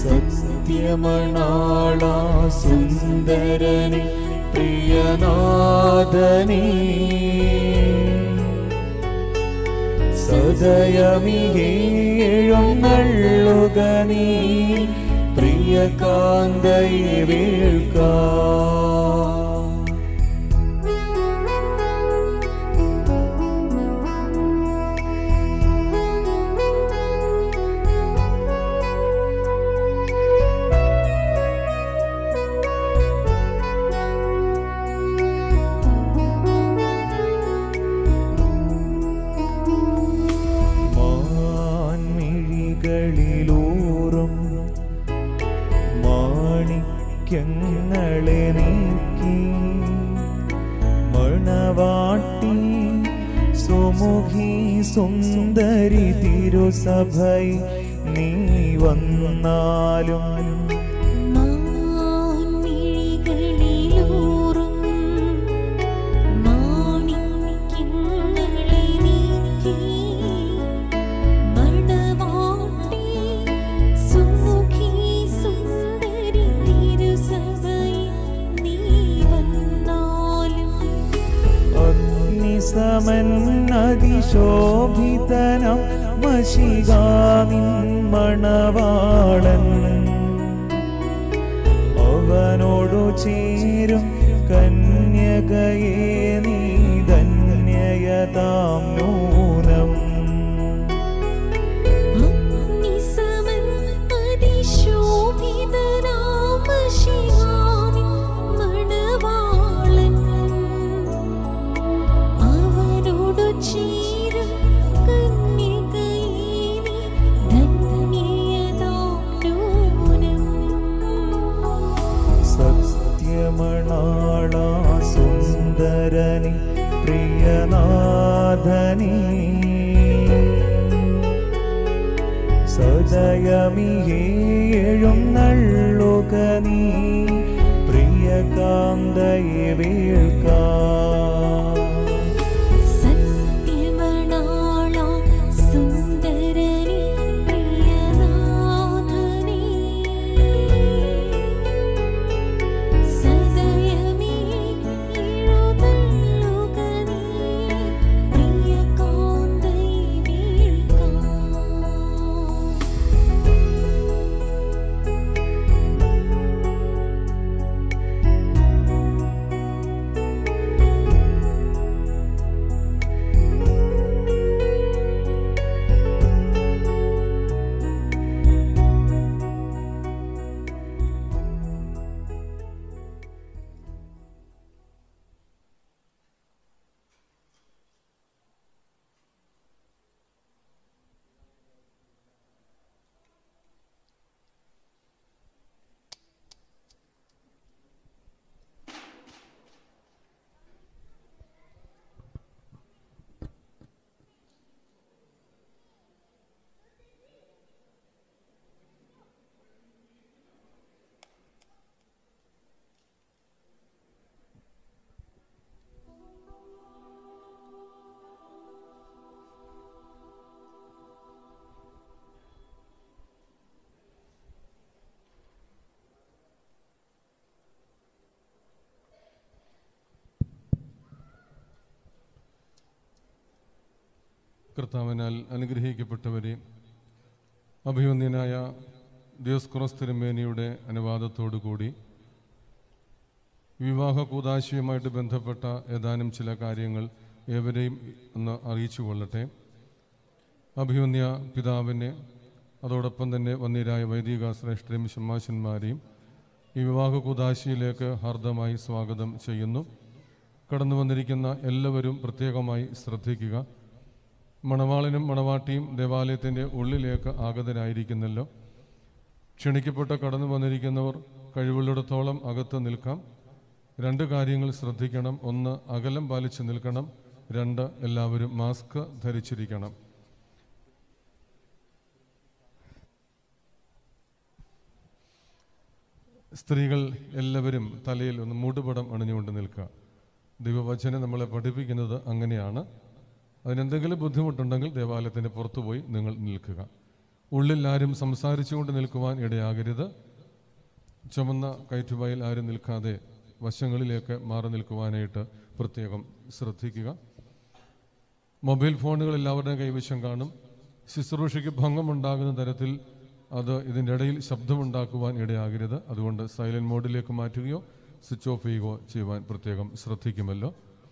സത്യമണാള സുന്ദരനെ പ്രിയനാഥനേ സദയമികേഴുന്നള്ളുക നീ പ്രിയ കാന്തയെ വേൾക്കാം മാൻമിഴികളിലൂറും മാണിക്യങ്ങളെ നീക്കി മണവാട്ടി സുമുഖി സുന്ദരി തിരുസഭൈ നീ വന്നാലും മാൻമിഴികളിലൂറും മാണിക്യങ്ങളെ നീക്കി മണവാട്ടി സുമുഖി സുന്ദരി തിരുസഭയിൽ നീ വന്നാലും അഗ്നിസമന്നതിശോഭിതനം മഷികാമിൻ മണവാളൻ അവനോടു ചേരും കന്യകയെ നീ ധന്യയതാം നൂനം അഗ്നിസമൻ അതിശോഭിതനാമശിഹാമി മണവാളൻ അവനോടു ചേരും കന്യകയെ നീ ധന്യയതാം നൂനം സത്യമണാള സുന്ദരനി പ്രിയനാഥനി സദയമികേഴുന്നള്ളുക നീ പ്രിയ കാന്തയെ വേൾക്കാം സത്യമണാള സുന്ദരനി പ്രിയനാഥനേ സദയമേ എഴുന്നള്ളുക നീ പ്രിയ കാന്തയെ വീഴ്ക്കാം കർത്താവിനാൽ അനുഗ്രഹിക്കപ്പെട്ടവരെ അഭിവന്ദ്യനായ ദിയോസ്ക്രോസ് തിരുമേനിയുടെ അനുവാദത്തോടു കൂടി വിവാഹ കൂതാശയുമായിട്ട് ബന്ധപ്പെട്ട ഏതാനും ചില കാര്യങ്ങൾ ഏവരെയും ഒന്ന് അറിയിച്ചു കൊള്ളട്ടെ അഭിവന്യ പിതാവിനെ അതോടൊപ്പം തന്നെ വന്നിരായ വൈദിക ശ്രേഷ്ഠരെയും ശമ്മാശന്മാരെയും ഈ വിവാഹ കൂതാശിയിലേക്ക് ഹാർദമായി സ്വാഗതം ചെയ്യുന്നു കടന്നു വന്നിരിക്കുന്ന എല്ലാവരും പ്രത്യേകമായി ശ്രദ്ധിക്കുക മണവാളനും മണവാട്ടിയും ദേവാലയത്തിൻ്റെ ഉള്ളിലേക്ക് ആഗതരായിരിക്കുന്നല്ലോ ക്ഷണിക്കപ്പെട്ട് കടന്നു വന്നിരിക്കുന്നവർ കഴിവുള്ളിടത്തോളം അകത്ത് നിൽക്കാം രണ്ട് കാര്യങ്ങൾ ശ്രദ്ധിക്കണം ഒന്ന് അകലം പാലിച്ച് നിൽക്കണം രണ്ട് എല്ലാവരും മാസ്ക് ധരിച്ചിരിക്കണം സ്ത്രീകൾ എല്ലാവരും തലയിൽ ഒന്ന് മൂടുപടം അണിഞ്ഞുകൊണ്ട് നിൽക്കുക ദൈവവചനം നമ്മളെ പഠിപ്പിക്കുന്നത് അങ്ങനെയാണ് അതിനെന്തെങ്കിലും ബുദ്ധിമുട്ടുണ്ടെങ്കിൽ ദേവാലയത്തിന് പുറത്തുപോയി നിങ്ങൾ നിൽക്കുക ഉള്ളിൽ ആരും സംസാരിച്ചുകൊണ്ട് നിൽക്കുവാൻ ഇടയാകരുത് ചുമന്ന കയറ്റുപായിൽ ആരും നിൽക്കാതെ വശങ്ങളിലേക്ക് മാറി നിൽക്കുവാനായിട്ട് പ്രത്യേകം ശ്രദ്ധിക്കുക മൊബൈൽ ഫോണുകൾ എല്ലാവരുടെയും കൈവശം കാണും ശുശ്രൂഷയ്ക്ക് ഭംഗമുണ്ടാകുന്ന തരത്തിൽ അത് ഇതിൻ്റെ ഇടയിൽ ശബ്ദമുണ്ടാക്കുവാൻ ഇടയാകരുത് അതുകൊണ്ട് സൈലന്റ് മോഡിലേക്ക് മാറ്റുകയോ സ്വിച്ച് ഓഫ് ചെയ്യുകയോ ചെയ്യുവാൻ പ്രത്യേകം ശ്രദ്ധിക്കുമല്ലോ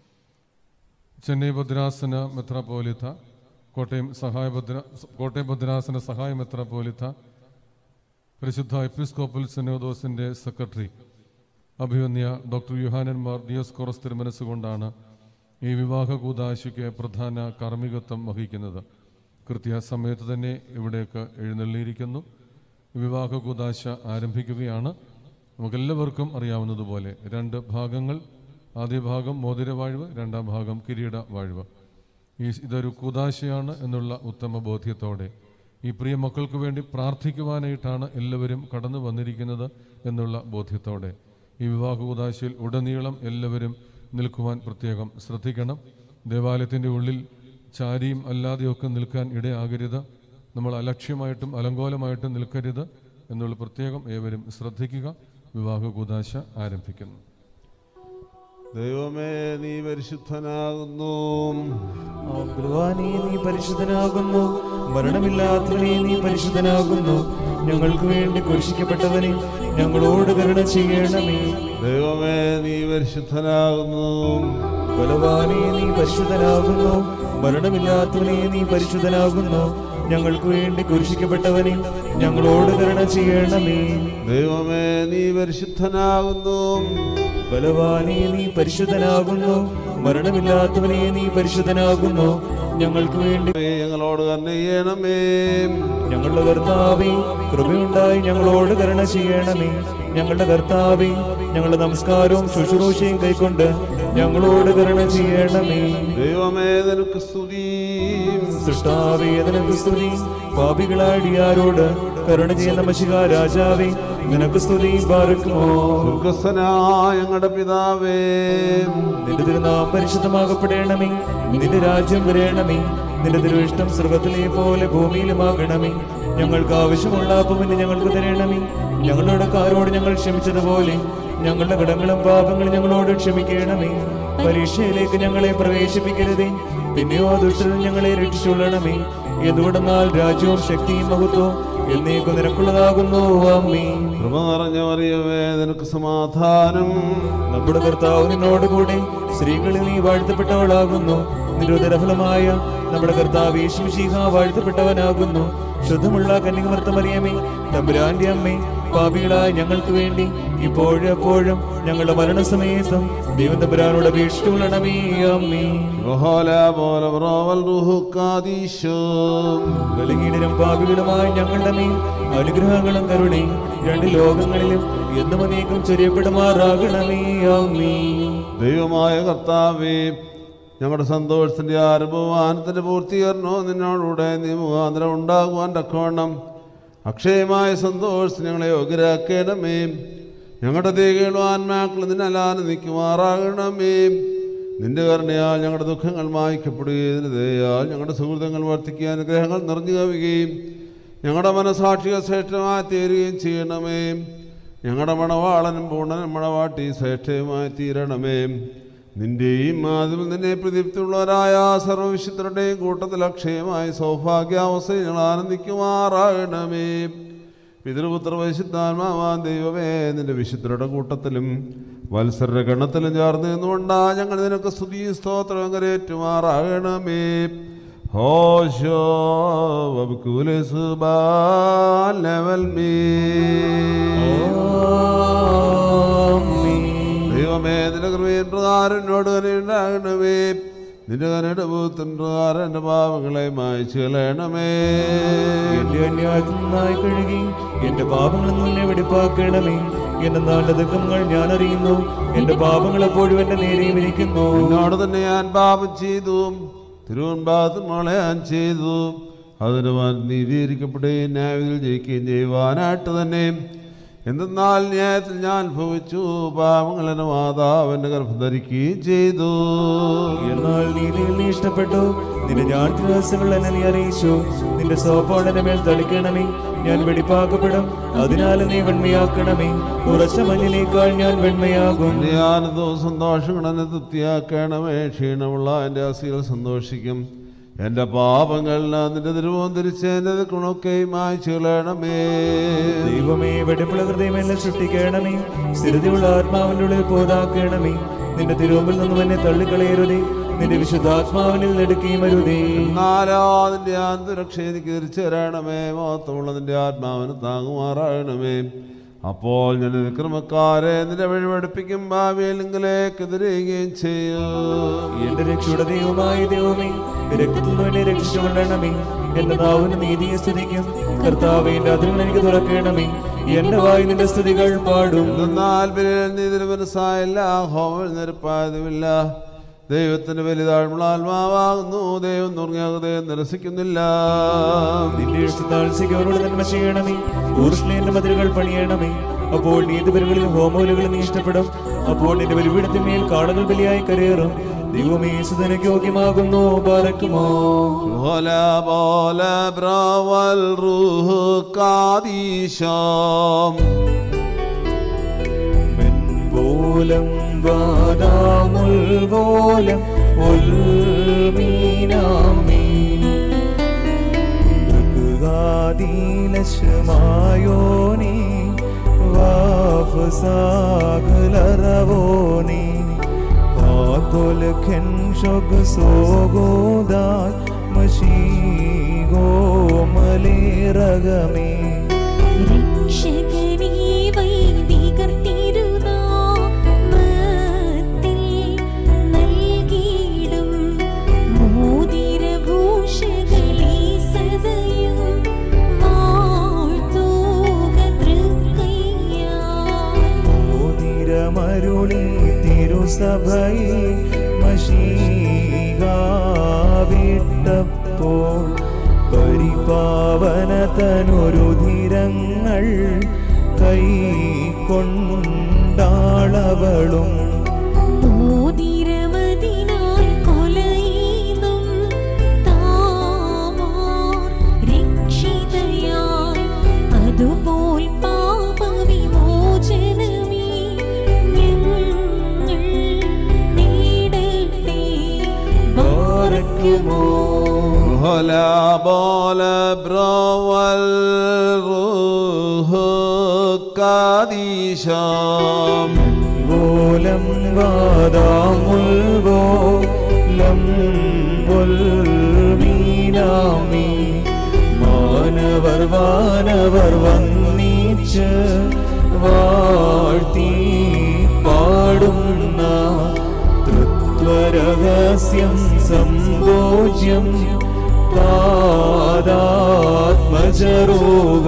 ചെന്നൈ ഭദ്രാസന മെത്രാപോലിത്ത കോട്ടയം സഹായ ഭദ്ര കോട്ടയം ഭദ്രാസന സഹായ മെത്രാപോലിത്ത പരിശുദ്ധ എപ്പിസ്കോപ്പൽ സെനോദോസിൻ്റെ സെക്രട്ടറി അഭിവന്യ ഡോക്ടർ യുഹാനൻ മാർ ദിയോസ്കോറസ് തിരുമനസ്സുകൊണ്ടാണ് ഈ വിവാഹ കൂതാശയ്ക്ക് പ്രധാന കാർമ്മികത്വം വഹിക്കുന്നത് കൃത്യസമയത്ത് തന്നെ ഇവിടേക്ക് എഴുന്നള്ളിയിരിക്കുന്നു വിവാഹ കൂതാശ ആരംഭിക്കുകയാണ് നമുക്കെല്ലാവർക്കും അറിയാവുന്നതുപോലെ രണ്ട് ഭാഗങ്ങൾ ആദ്യ ഭാഗം മോതിരവാഴ്വ് രണ്ടാം ഭാഗം കിരീട വാഴ്വ് ഈ ഇതൊരു കൂതാശയാണ് എന്നുള്ള ഉത്തമ ബോധ്യത്തോടെ ഈ പ്രിയ മക്കൾക്ക് വേണ്ടി പ്രാർത്ഥിക്കുവാനായിട്ടാണ് എല്ലാവരും കടന്നു വന്നിരിക്കുന്നത് എന്നുള്ള ബോധ്യത്തോടെ ഈ വിവാഹ കൂതാശയിൽ ഉടനീളം എല്ലാവരും നിൽക്കുവാൻ പ്രത്യേകം ശ്രദ്ധിക്കണം ദേവാലയത്തിൻ്റെ ഉള്ളിൽ ചാരിയും അല്ലാതെയൊക്കെ നിൽക്കാൻ ഇടയാകരുത് നമ്മൾ അലക്ഷ്യമായിട്ടും അലങ്കോലമായിട്ടും നിൽക്കരുത് എന്നുള്ള പ്രത്യേകം ഏവരും ശ്രദ്ധിക്കുക വിവാഹ കൂതാശ ആരംഭിക്കുന്നു ദൈവമേ നീ പരിശുദ്ധനാകുന്നു ഭഗവാനേ നീ പരിശുദ്ധനാകുന്നു മരണമില്ലാത്തവനെ നീ പരിശുദ്ധനാകുന്നു ഞങ്ങൾക്ക് വേണ്ടി കുരിശിക്കപ്പെട്ടവനെ ഞങ്ങളോട് കരുണ ചെയ്യണമേ ദൈവമേ നീ പരിശുദ്ധനാകുന്നു ബലവാനെ നീ പരിശുദ്ധനാകുന്നു മരണമില്ലാത്തവനെ നീ പരിശുദ്ധനാകുന്നു ഞങ്ങൾക്ക് വേണ്ടി കുരിശിക്കപ്പെട്ടവനെ ഞങ്ങളോട് കരുണ ചെയ്യണമേ ദൈവമേ നീ പരിശുദ്ധനാകുന്നു ബലവാനെ നീ പരിശുദ്ധനാകുന്നു മരണമില്ലാത്തവനെ നീ പരിശുദ്ധനാകുന്നു ഞങ്ങൾക്ക് വേണ്ടി ദൈവമേ, ഞങ്ങളോട് തന്നെ ചെയ്യണമേ ഞങ്ങളുടെ കർത്താവേ കൃപയുണ്ടായി ഞങ്ങളോട് കരുണ ചെയ്യണമേ ഞങ്ങളുടെ കർത്താവേ ഞങ്ങളുടെ നമസ്കാരവും ശുശ്രൂഷയും കൈക്കൊണ്ട് ഞങ്ങളോട് കരുണ ചെയ്യണമേ ദൈവമേ നിനക്ക് സ്തുതി സൃഷ്ടാവേ നിനക്ക് സ്തുതി പാപികളാടിയാരോട് കരുണ ചെയ്യുന്ന മഷിക രാജാവേ നിനക്ക് സ്തുതി പാർക്കുമോ സ്വർഗസ്ഥനായ ഞങ്ങളുടെ പിതാവേ നിന്റെ തിരുനാം പരിശുദ്ധമാകപ്പെടേണമേ നിന്റെ രാജ്യം വരേണമേ നിന്റെ തിരുവിഷ്ടം സ്വർഗത്തിലെ പോലെ ഭൂമിയിലുമാകണമേ ഞങ്ങൾക്ക് ആവശ്യമുള്ള അപ്പമിന് ഞങ്ങൾക്ക് തരണമേ ഞങ്ങളുടെ കാരോട് ഞങ്ങൾ ക്ഷമിച്ചതുപോലെ ഞങ്ങളുടെ കടങ്ങളും പാപങ്ങളും ഞങ്ങളോട് ക്ഷമിക്കണമേ പരീക്ഷയിലേക്ക് ഞങ്ങളെ പ്രവേശിപ്പിക്കരുതേ പിന്നെയോ ദുഷ്ടരിൽ ഞങ്ങളെ രക്ഷിച്ചുകൊള്ളണമേ എന്തുകൊണ്ടെന്നാൽ രാജ്യവും ശക്തിയും മഹത്വവും എന്നേക്കും നിനക്കുള്ളതാകുന്നു അമ്മേ കൃപ നിറഞ്ഞ മറിയമേ നിനക്ക് സമാധാനം നമ്മുടെ കർത്താവ് നിന്നോടുകൂടെ സ്ത്രീകളിൽ നീ വാഴ്ത്തപ്പെട്ടവളാകുന്നു നിരുദരഫലമായ നമ്മുടെ കർത്താവ് യേശുശീഹ വാഴ്ത്തപ്പെട്ടവനാകുന്നു ശുദ്ധമുള്ള കന്യകമർത്തമറിയമേ തമ്പുരാന്റെ അമ്മേ പാപികളായ ഞങ്ങൾക്ക് വേണ്ടി ഇപ്പോഴും എപ്പോഴും ഞങ്ങളുടെ മരണസമയത്തും ദൈവം തമ്പുരാനോട് അപേക്ഷിച്ചുകൊള്ളണമേ അമ്മേ ബഹോല പോലെ ബ്രോവൽ റുഹു കാദീശോ ബലഹീനരും പാപികളുമായ ഞങ്ങളുടെ മേൽ അനുഗ്രഹങ്ങളും കരുണയും രണ്ട് ലോകങ്ങളിലും എന്നും അനേകം ചൊരിയപ്പെടുമാറാകണമേ അമ്മേ ദൈവമായ കർത്താവേ ഞങ്ങളുടെ സന്തോഷത്തിന്റെ ആരംഭവാനത്തിന്റെ പൂർത്തീകരണവും നിന്നോടുകൂടെ നീ മുഖാന്തരം ഉണ്ടാകുവാൻ തക്കവണ്ണം അക്ഷയമായ സന്തോഷത്തിന് ഞങ്ങളെ യോഗ്യരാക്കണമേ ഞങ്ങളുടെ ദേഹികളും ആത്മാക്കളും നിന്നെ ആനന്ദിക്കുമാറാകണമേ നിന്റെ കരുണയാൽ ഞങ്ങളുടെ ദുഃഖങ്ങൾ മായ്ക്കപ്പെടുകയും ദയാൽ ഞങ്ങളുടെ സുഹൃത്തുക്കൾ വർദ്ധിക്കുക അനുഗ്രഹങ്ങൾ നിറഞ്ഞു കവിയുകയും ഞങ്ങളുടെ മനസാക്ഷികൾ ശ്രേഷ്ഠമായി തീരുകയും ചെയ്യണമേ ഞങ്ങളുടെ മണവാളനും പൂർണ്ണനും മണവാട്ടി ശ്രേഷ്ഠയുമായി തീരണമേ നിന്റെയും ആദ്യം നിന്നെ പ്രദീപ്തിയുള്ളവരായ സർവവിശുദ്ധരുടെയും കൂട്ടത്തിൽ അക്ഷയമായി സൗഭാഗ്യാവസ്ഥ ഞങ്ങൾ ആനന്ദിക്കുമാറാകണമേ പിതൃപുത്ര പരിശുദ്ധാത്മാവാൻ ദൈവമേ നിന്റെ വിശുദ്ധരുടെ കൂട്ടത്തിലും വത്സരുടെ ഗണത്തിലും ചേർന്ന് നിന്നുകൊണ്ടാ ഞങ്ങൾ നിനക്ക് സ്തുതി സ്തോത്രം കരേറ്റുമാറാകണമേ ഹോശോ വബ്കുലെ സുബാൽ ലെവൽ മീ ദൈവമേ നിന്റെ കൃപയും പ്രകാരം എന്നോട് കരയുണ്ടാകണമേ നിന്റെ കരയുടെ ഭൂത്തിൻ പ്രകാരം എൻ്റെ പാപങ്ങളെ മായച്ചു കളയണമേ എന്റെ അന്യായത്തിൽ നിന്നായി കഴുകി എന്റെ പാപങ്ങളിൽ നിന്നെ വെടിപ്പാക്കണമേ എന്റെ നാണ്ട ദുഃഖങ്ങൾ ഞാൻ അറിയുന്നു എന്റെ പാപങ്ങൾ എപ്പോഴും എന്റെ നേരെയും ഇരിക്കുന്നു എന്നോട് തന്നെ ഞാൻ പാപം ചെയ്തു തിരുവൻപാദത്തിൽ മോളെ ഞാൻ ചെയ്തു അതിന് ഞാൻ നീതീകരിക്കപ്പെടുകയും ന്യായവിധിയിൽ ജയിക്കുകയും ചെയ്യുവാനായിട്ട് തന്നെ എന്തെന്നാൽ ന്യായത്തിൽ ഞാൻ ഭവിച്ചു പാപങ്ങൾ എൻ്റെ മാതാവ് എൻ്റെ ഗർഭം ധരിക്കുകയും ചെയ്തു എന്നാൽ നീതിയിൽ നീ ഇഷ്ടപ്പെട്ടു നിന്റെ ഞാൻ ദിവസങ്ങൾ എന്നെ നീ അറിയിച്ചു നിന്റെ സോപ്പോടെ മേൽ തളിക്കണമേ ഞാൻ വെടിപ്പാക്കപ്പെടും അതിനാൽ നീ വെണ്മയാക്കണമേ ഉറച്ച മഞ്ഞിനേക്കാൾ ഞാൻ വെണ്മയാകും ആനന്ദവും സന്തോഷങ്ങൾ എന്നെ തൃപ്തിയാക്കണമേ ക്ഷീണമുള്ള എൻ്റെ അസികൾ സന്തോഷിക്കും എൻ്റെ പാപങ്ങൾ നിന്റെ തിരുവോം തിരിച്ച് എൻ്റെ ഗുണമൊക്കെ മായ്ച്ചു കളയണമേ ദൈവമേ വെടിപ്പുള്ള ഹൃദയം എന്നെ സൃഷ്ടിക്കണമേ സ്ഥിരതയുള്ള ആത്മാവിൻ്റെ ഉള്ളിൽ പോതാക്കണമേ നിന്റെ തിരുവമ്പിൽ നിന്നും എന്നെ തള്ളിക്കളയരുതേ നിന്റെ വിശുദ്ധാത്മാവിനിൽ നെടുക്കുകയും അരുതേ നാലാ നിന്റെ ആന്തരക്ഷ എനിക്ക് തിരിച്ചു തരണമേ മഹത്വമുള്ള നിന്റെ ആത്മാവിന് താങ്ങുമാറാകണമേ അപ്പോൾ ഞാൻ വിക്രമക്കാരെ നിന്റെ വഴി പഠിപ്പിക്കും ഭാവിയിലെങ്കിലേക്ക് എതിരുകയും ചെയ്യും എന്റെ രക്ഷയുടെ ദൈവമായ ദൈവമേ രക്തത്തിൽ നിന്ന് എന്നെ രക്ഷിച്ചുകൊള്ളണമേ എന്റെ നാവിന് നീതിയെ സ്തുതിക്കും കർത്താവേ എന്റെ അതിരുകൾ എനിക്ക് തുറക്കണമേ എന്റെ വായി നിന്റെ സ്തുതികൾ പാടും എന്നാൽ നീ തിരുമനസ്സായില്ല ഹോമൽ നിരപ്പായതുമില്ല ദൈവത്തിന്റെ വലുതാഴ്മുള്ള ആത്മാവാകുന്നു ദൈവം നുറങ്ങിയ ഹൃദയം നിരസിക്കുന്നില്ല നിന്റെ താഴ്ചയ്ക്കവരോട് നന്മ ചെയ്യണമേ ഊർഷ്ണേന്റെ മതിലുകൾ പണിയണമേ അപ്പോൾ നീതിപരുകളിൽ ഹോമോലുകൾ നീ ഇഷ്ടപ്പെടും അപ്പോൾ നിന്റെ ബലിപീഠത്തിന്മേൽ കാടകൾ ബലിയായി കരയേറും ദൈവമേ സുതനക്ക് യോഗ്യമാകുന്നു പാരക്കുമോ ولا بولا برا والروح قاديشام മെൻപോലം വാദാമുൽപോലം ഉൽമീനാമീ മൃഗാദീലശമായോനി വാഫസാഗലറവോനി ആതൊലഖൻ ഷൊഗ് സോഗോദാൽ മഷീഗോ മലേറഗമേ രക്ഷകനേ വൈദികർ തിരുനാമത്തിൽ നൽകിയിടും മോതിരഭൂഷകളെ സദയം വാഴ്ത്തുക തൃക്കയ്യാൽ. മോതിരമരുളി തിരുസഭയെ മഷീകാവിട്ടപ്പോൾ പരിപാവനതനുരുധിരങ്ങൾ കൈക്കൊണ്ടാളവളും മോതിരമതിനാൽ കൊലയീതും താമാർ രക്ഷിതയായി അതുപോൽ പാപവിമോചനമേ ഞങ്ങൾ നേടട്ടെ ബാരക്കുമോ ولا بولا برا والروح قاديشام പോലം വാദാമുൽപോലം മീനാമി മാനവർ വാനവർ വന്നീച്ച് വാഴ്ത്തി പാടുന്ന തൃത്വരഹസ്യം സംഭോജ്യം പാദാത്മജരോഗ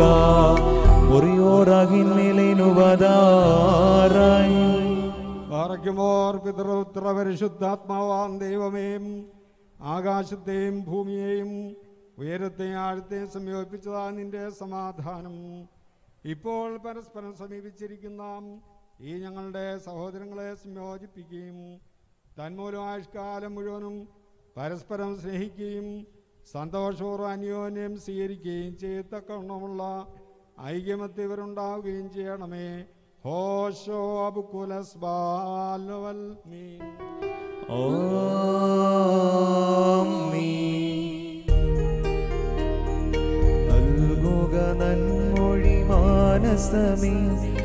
മുറിയോറാകിന്മേലേനുവതാറായി പാറയ്ക്കുമോർ പിതൃപുത്ര പരിശുദ്ധാത്മാവാം ദൈവമേ ആകാശത്തെയും ഭൂമിയെയും ഉയരത്തെയും ആഴത്തെയും സംയോജിപ്പിച്ചതാ നിന്റെ സമാധാനം ഇപ്പോൾ പരസ്പരം സമീപിച്ചിരിക്കുന്ന ഈ ഞങ്ങളുടെ സഹോദരങ്ങളെ സംയോജിപ്പിക്കുകയും തന്മൂലം ആയുഷ്കാലം മുഴുവനും പരസ്പരം സ്നേഹിക്കുകയും സന്തോഷപൂർവ്വം അന്യോന്യം സ്വീകരിക്കുകയും ചെയ്യത്തക്കവണ്ണമുള്ള ഐക്യമത്യ ഇവരുണ്ടാവുകയും ചെയ്യണമേ ഹോശോ അബുക്കുലസ് ബാലവൽ മീ നൽകുക നന്മൊഴി മാനസമേ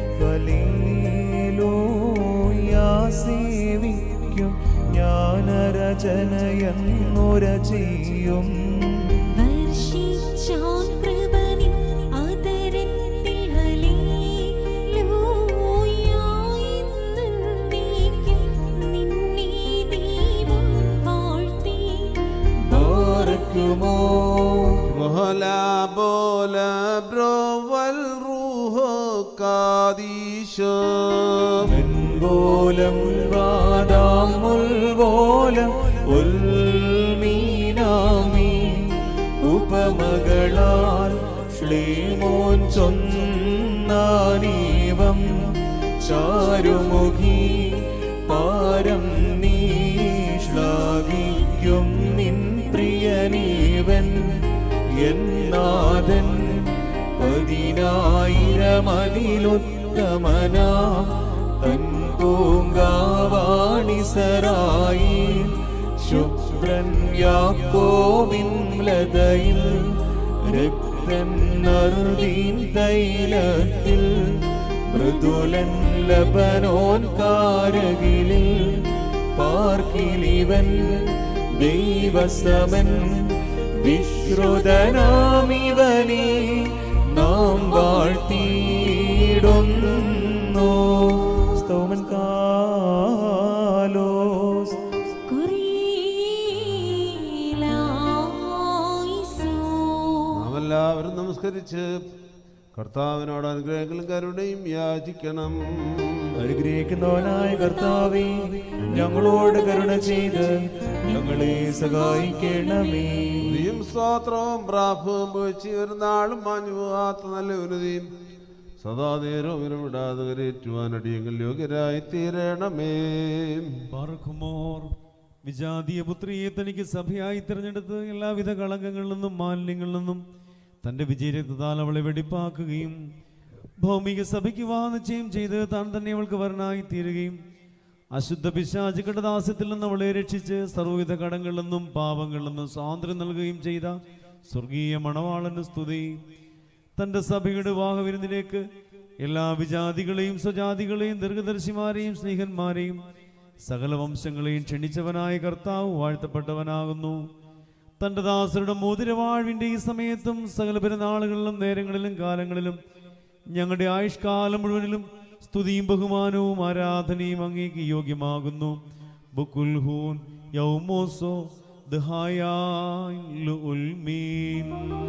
സേവിക്കും ജ്ഞാനരചനയെന്നുര ചെയ്യും വർഷിച്ചാൻ കൃപനിൻ ആദരത്തിൽ ഹല്ലേലൂയ എന്നേക്കും നിന്നെ ദൈവം വാഴ്ത്തി ബാരക്കുമോ ولا بولا برا والروح قاديشام മെൻപോലം വാദാമുൽപോലം ഉൽമീനാമി ഉപമകളാൽ ശ്ലീമോൻ ചൊന്നാനീവം ചാരുമുഖി പാരം നീ ശ്ലാഘിക്കും നിൻ പ്രിയ പതിനായിരമതിലുത്തമനാം തൻ പൂങ്കാവാണിസറായി ശുഭ്രൻ യാക്കോവിൻ ലതയിൽ രക്തൻ നറുതീൻ തൈലത്തിൽ മൃദുലൻ ലബനോൻ കാരകിലിൽ പാർക്കിലിവൻ ദൈവസമൻ വിശ്രുതനാമിവനെ നാം വാഴ്ത്തിയിടുന്നു സ്തോമൻ കാലോസ് കുറിയിലായിസോ നാം എല്ലാവരും നമസ്കരിച്ച് കർത്താവിനോട് അനുഗ്രഹങ്ങളും കരുണയും യാചിക്കണം അനുഗ്രഹിക്കുന്നവനായ കർത്താവേ ഞങ്ങളോട് കരുണ ചെയ്ത് ഞങ്ങളെ സഹായിക്കണമേ നീയും സ്തോത്രവും പ്രാഭവും പോയിച്ച് ഒരു നാളും മാഞ്ഞു പോകാത്ത നല്ല ഉന്നതിയും സദാ നേരവും ഇരവിടാതെ കരയേറ്റുവാൻ അടിയെങ്കിൽ യോഗ്യരായി തീരണമേ പാർക്കുമോർ വിജാതീയ പുത്രിയെ തനിക്ക് സഭയായി തിരഞ്ഞെടുത്ത് എല്ലാവിധ കളങ്കങ്ങളിൽ നിന്നും മാലിന്യങ്ങളിൽ നിന്നും തന്റെ വിജയരക്തത്താൽ അവളെ വെടിപ്പാക്കുകയും ഭൗമിക സഭയ്ക്ക് വാനിച്ചയും ചെയ്ത് താൻ തന്നെ അവൾക്ക് വരനായി തീരുകയും അശുദ്ധ പിശാചുകളുടെ ദാസ്യത്തിൽ നിന്ന് അവളെ രക്ഷിച്ച് സർവ്വവിധ കടങ്ങളിൽ നിന്നും പാപങ്ങളിൽ നിന്നും സ്വാതന്ത്ര്യം നൽകുകയും ചെയ്ത സ്വർഗീയ മണവാളന് സ്തുതി തന്റെ സഭയുടെ വാഹവിരുന്നിലേക്ക് എല്ലാ വിജാതികളെയും സ്വജാതികളെയും ദീർഘദർശിമാരെയും സ്നേഹന്മാരെയും സകല വംശങ്ങളെയും ക്ഷണിച്ചവനായ കർത്താവ് വാഴ്ത്തപ്പെട്ടവനാകുന്നു തന്റെ ദാസരുടെ മോതിരവാഴ്വിന്റെ ഈ സമയത്തും സകല പെരുന്നാളുകളിലും നേരങ്ങളിലും കാലങ്ങളിലും ഞങ്ങളുടെ ആയുഷ്കാലം മുഴുവനിലും സ്തുതിയും ബഹുമാനവും ആരാധനയും അങ്ങേക്ക് യോഗ്യമാകുന്നു ബുക്കുൽഹൂൻ യൗമോസോ ദഹായാൻ ലുൽമീൻ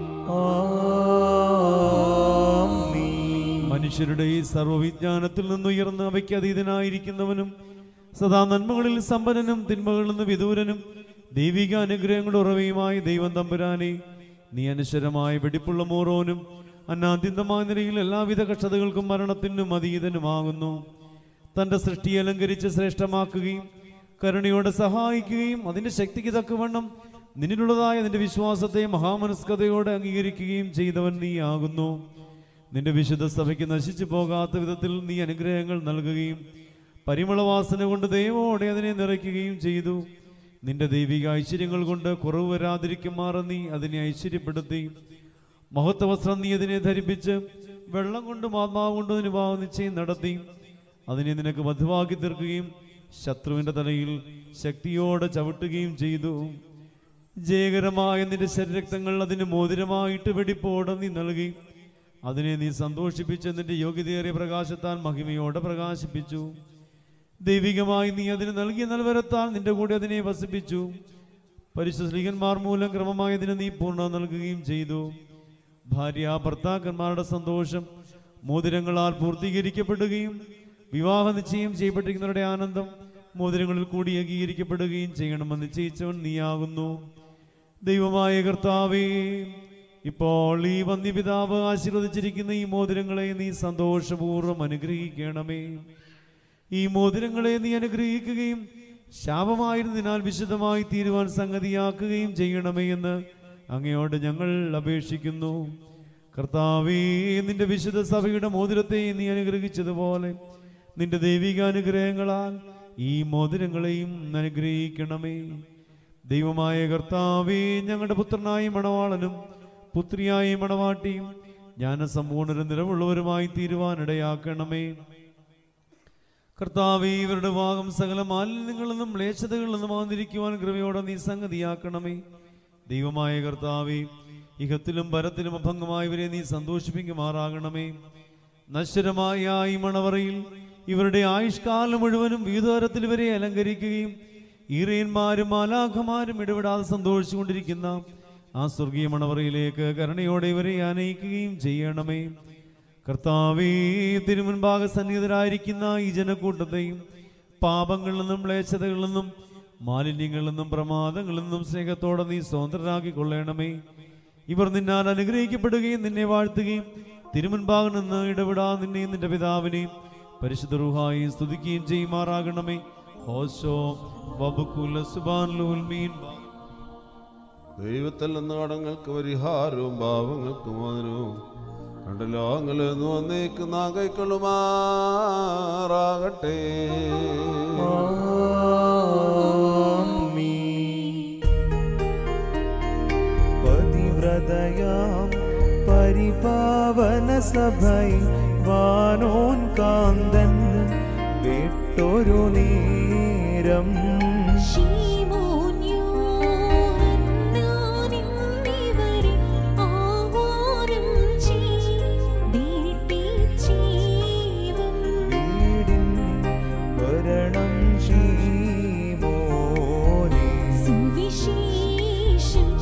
ആമീൻ. മനുഷ്യരുടെ ഈ സർവ്വവിജ്ഞാനത്തിൽ നിന്നുയർന്ന് അവയ്ക്ക് അതീതനായിരിക്കുന്നവനും സദാ നന്മകളിൽ സമ്പന്നനും തിന്മകളിൽ നിന്ന് വിദൂരനും ദൈവിക അനുഗ്രഹങ്ങളുടെ ഉറവയുമായ ദൈവം തമ്പുരാനെ നീ അനശ്വരമായ വെടിപ്പുള്ള മോറോനും അന്നാദ്യന്തമായ നിലയിൽ എല്ലാവിധ കഷ്ടതകൾക്കും മരണത്തിനും അതീതനുമാകുന്നു തന്റെ സൃഷ്ടിയെ അലങ്കരിച്ച് ശ്രേഷ്ഠമാക്കുകയും കരുണയോടെ സഹായിക്കുകയും അതിന്റെ ശക്തിക്ക് തക്കവണ്ണം നിന്നിലുള്ളതായ നിന്റെ വിശ്വാസത്തെ മഹാമനസ്കതയോടെ അംഗീകരിക്കുകയും ചെയ്തവൻ നീ ആകുന്നു നിന്റെ വിശുദ്ധ സഭയ്ക്ക് നശിച്ചു പോകാത്ത വിധത്തിൽ നീ അനുഗ്രഹങ്ങൾ നൽകുകയും പരിമളവാസന കൊണ്ട് ദൈവോടെ അതിനെ നിറയ്ക്കുകയും ചെയ്തു നിന്റെ ദൈവിക ഐശ്വര്യങ്ങൾ കൊണ്ട് കുറവ് വരാതിരിക്കുമാറ് നീ അതിനെ ഐശ്വര്യപ്പെടുത്തി മഹത്വ വസ്ത്രം നീ അതിനെ ധരിപ്പിച്ച് വെള്ളം കൊണ്ടും ആത്മാവ് കൊണ്ടും അതിന് വിവാഹ നിശ്ചയം നടത്തി അതിനെ നിനക്ക് മധുവാക്കി തീർക്കുകയും ശത്രുവിന്റെ തലയിൽ ശക്തിയോടെ ചവിട്ടുകയും ചെയ്തു ജയകരമായ നിന്റെ ശരീരക്തങ്ങൾ അതിന് മോതിരമായിട്ട് വെടിപ്പോടെ നീ നൽകി അതിനെ നീ സന്തോഷിപ്പിച്ച് നിന്റെ യോഗ്യതയേറിയ പ്രകാശത്താൽ മഹിമയോടെ പ്രകാശിപ്പിച്ചു ദൈവികമായി നീ അതിന് നൽകിയ നൽവരത്താൽ നിന്റെ കൂടെ അതിനെ വസിപ്പിച്ചു പരിശുദ്ധ സ്ത്രീകന്മാർ മൂലം ക്രമമായി അതിന് നീ പൂർണ്ണ നൽകുകയും ചെയ്തു ഭാര്യ ഭർത്താക്കന്മാരുടെ സന്തോഷം മോതിരങ്ങളാൽ പൂർത്തീകരിക്കപ്പെടുകയും വിവാഹ നിശ്ചയം ചെയ്യപ്പെട്ടിരിക്കുന്നവരുടെ ആനന്ദം മോതിരങ്ങളിൽ കൂടി അംഗീകരിക്കപ്പെടുകയും ചെയ്യണമെന്ന് നിശ്ചയിച്ചവൻ നീയാകുന്നു ദൈവമായ കർത്താവേ ഇപ്പോൾ ഈ വന്യപിതാവ് ആശീർവദിച്ചിരിക്കുന്ന ഈ മോതിരങ്ങളെ നീ സന്തോഷപൂർവ്വം അനുഗ്രഹിക്കണമേ ഈ മോതിരങ്ങളെ നീ അനുഗ്രഹിക്കുകയും ശാപമായിരുന്നതിനാൽ വിശുദ്ധമായി തീരുവാൻ സംഗതിയാക്കുകയും ചെയ്യണമേ എന്ന് അങ്ങയോട് ഞങ്ങൾ അപേക്ഷിക്കുന്നു കർത്താവേ നിന്റെ വിശുദ്ധ സഭയുടെ മോതിരത്തെ നീ അനുഗ്രഹിച്ചതുപോലെ നിന്റെ ദൈവിക അനുഗ്രഹങ്ങളാൽ ഈ മോതിരങ്ങളെയും അനുഗ്രഹിക്കണമേ ദൈവമായ കർത്താവേ ഞങ്ങളുടെ പുത്രനായ മണവാളനും പുത്രിയായ മണവാട്ടിയും ജ്ഞാനസമ്പൂർണ്ണരും നിലവുള്ളവരുമായി തീരുവാനിടയാക്കണമേ കർത്താവേ ഇവരുടെ ഭാഗം സകല മാലിന്യങ്ങളിൽ നിന്നും മ്ലേച്ഛതകളിൽ നിന്നും ആന്നിരിക്കുവാൻ കൃപയോടെ നീ സംഗതിയാക്കണമേ ദൈവമായ കർത്താവേ ഇഹത്തിലും പരത്തിലും അഭംഗമായവരെ നീ സന്തോഷിപ്പിക്കുമാറാകണമേ നശ്വരമായ ഈ മണവറയിൽ ഇവരുടെ ആയുഷ്കാലം മുഴുവനും വിവിധതരത്തിൽ ഇവരെ അലങ്കരിക്കുകയും ഈറയന്മാരും മാലാഖമാരും ഇടപെടാതെ സന്തോഷിച്ചുകൊണ്ടിരിക്കുന്ന ആ സ്വർഗീയ മണവറയിലേക്ക് കരുണയോടെ ഇവരെ ആനയിക്കുകയും ചെയ്യണമേ കർത്താവേ തിരുമുൻപാകെ സന്നിഹിതരായിരിക്കുന്ന ഈ ജനക്കൂട്ടത്തെയും പാപങ്ങളിൽ നിന്നും ക്ലേശതകളിൽ നിന്നും മാലിന്യങ്ങളിൽ നിന്നും പ്രമാദങ്ങളിൽ നിന്നും സ്നേഹത്തോടെ നീ സ്വതന്ത്രരാക്കി കൊള്ളണമേ ഇവർ നിന്നാൽ അനുഗ്രഹിക്കപ്പെടുകയും നിന്നെ വാഴ്ത്തുകയും തിരുമുൻപാകെ നിന്ന് ഇടപെടാ നിന്നെയും നിന്റെ പിതാവിനെയും പരിശുദ്ധ റുഹായി സ്തുതിക്കുകയും ചെയ്യുമാറാകണമേ ഹോശോ വബുക്കുല സുബാൻ മീൻ ദൈവത്തിൽ നിന്ന് കടങ്ങൾക്ക് പരിഹാരവും പാപങ്ങൾക്ക് മോചനവും രണ്ട് ലോകങ്ങളിൽ നിന്ന് വന്നേക്കുന്ന കൈക്കൊള്ളുമാറാകട്ടെ പതിവ്രതയാം പരിപാവന സഭൈ വാനോൻ കാന്തൻ വിട്ടൊരു നേരം ശീമോൻ യോഹന്നാൻ എന്നിവരെ ആഹ്വാനം ചെയ്തിട്ടേച്ചീവൻ വീടിൻ ഭരണം ശീമോനെ സുവിശേഷം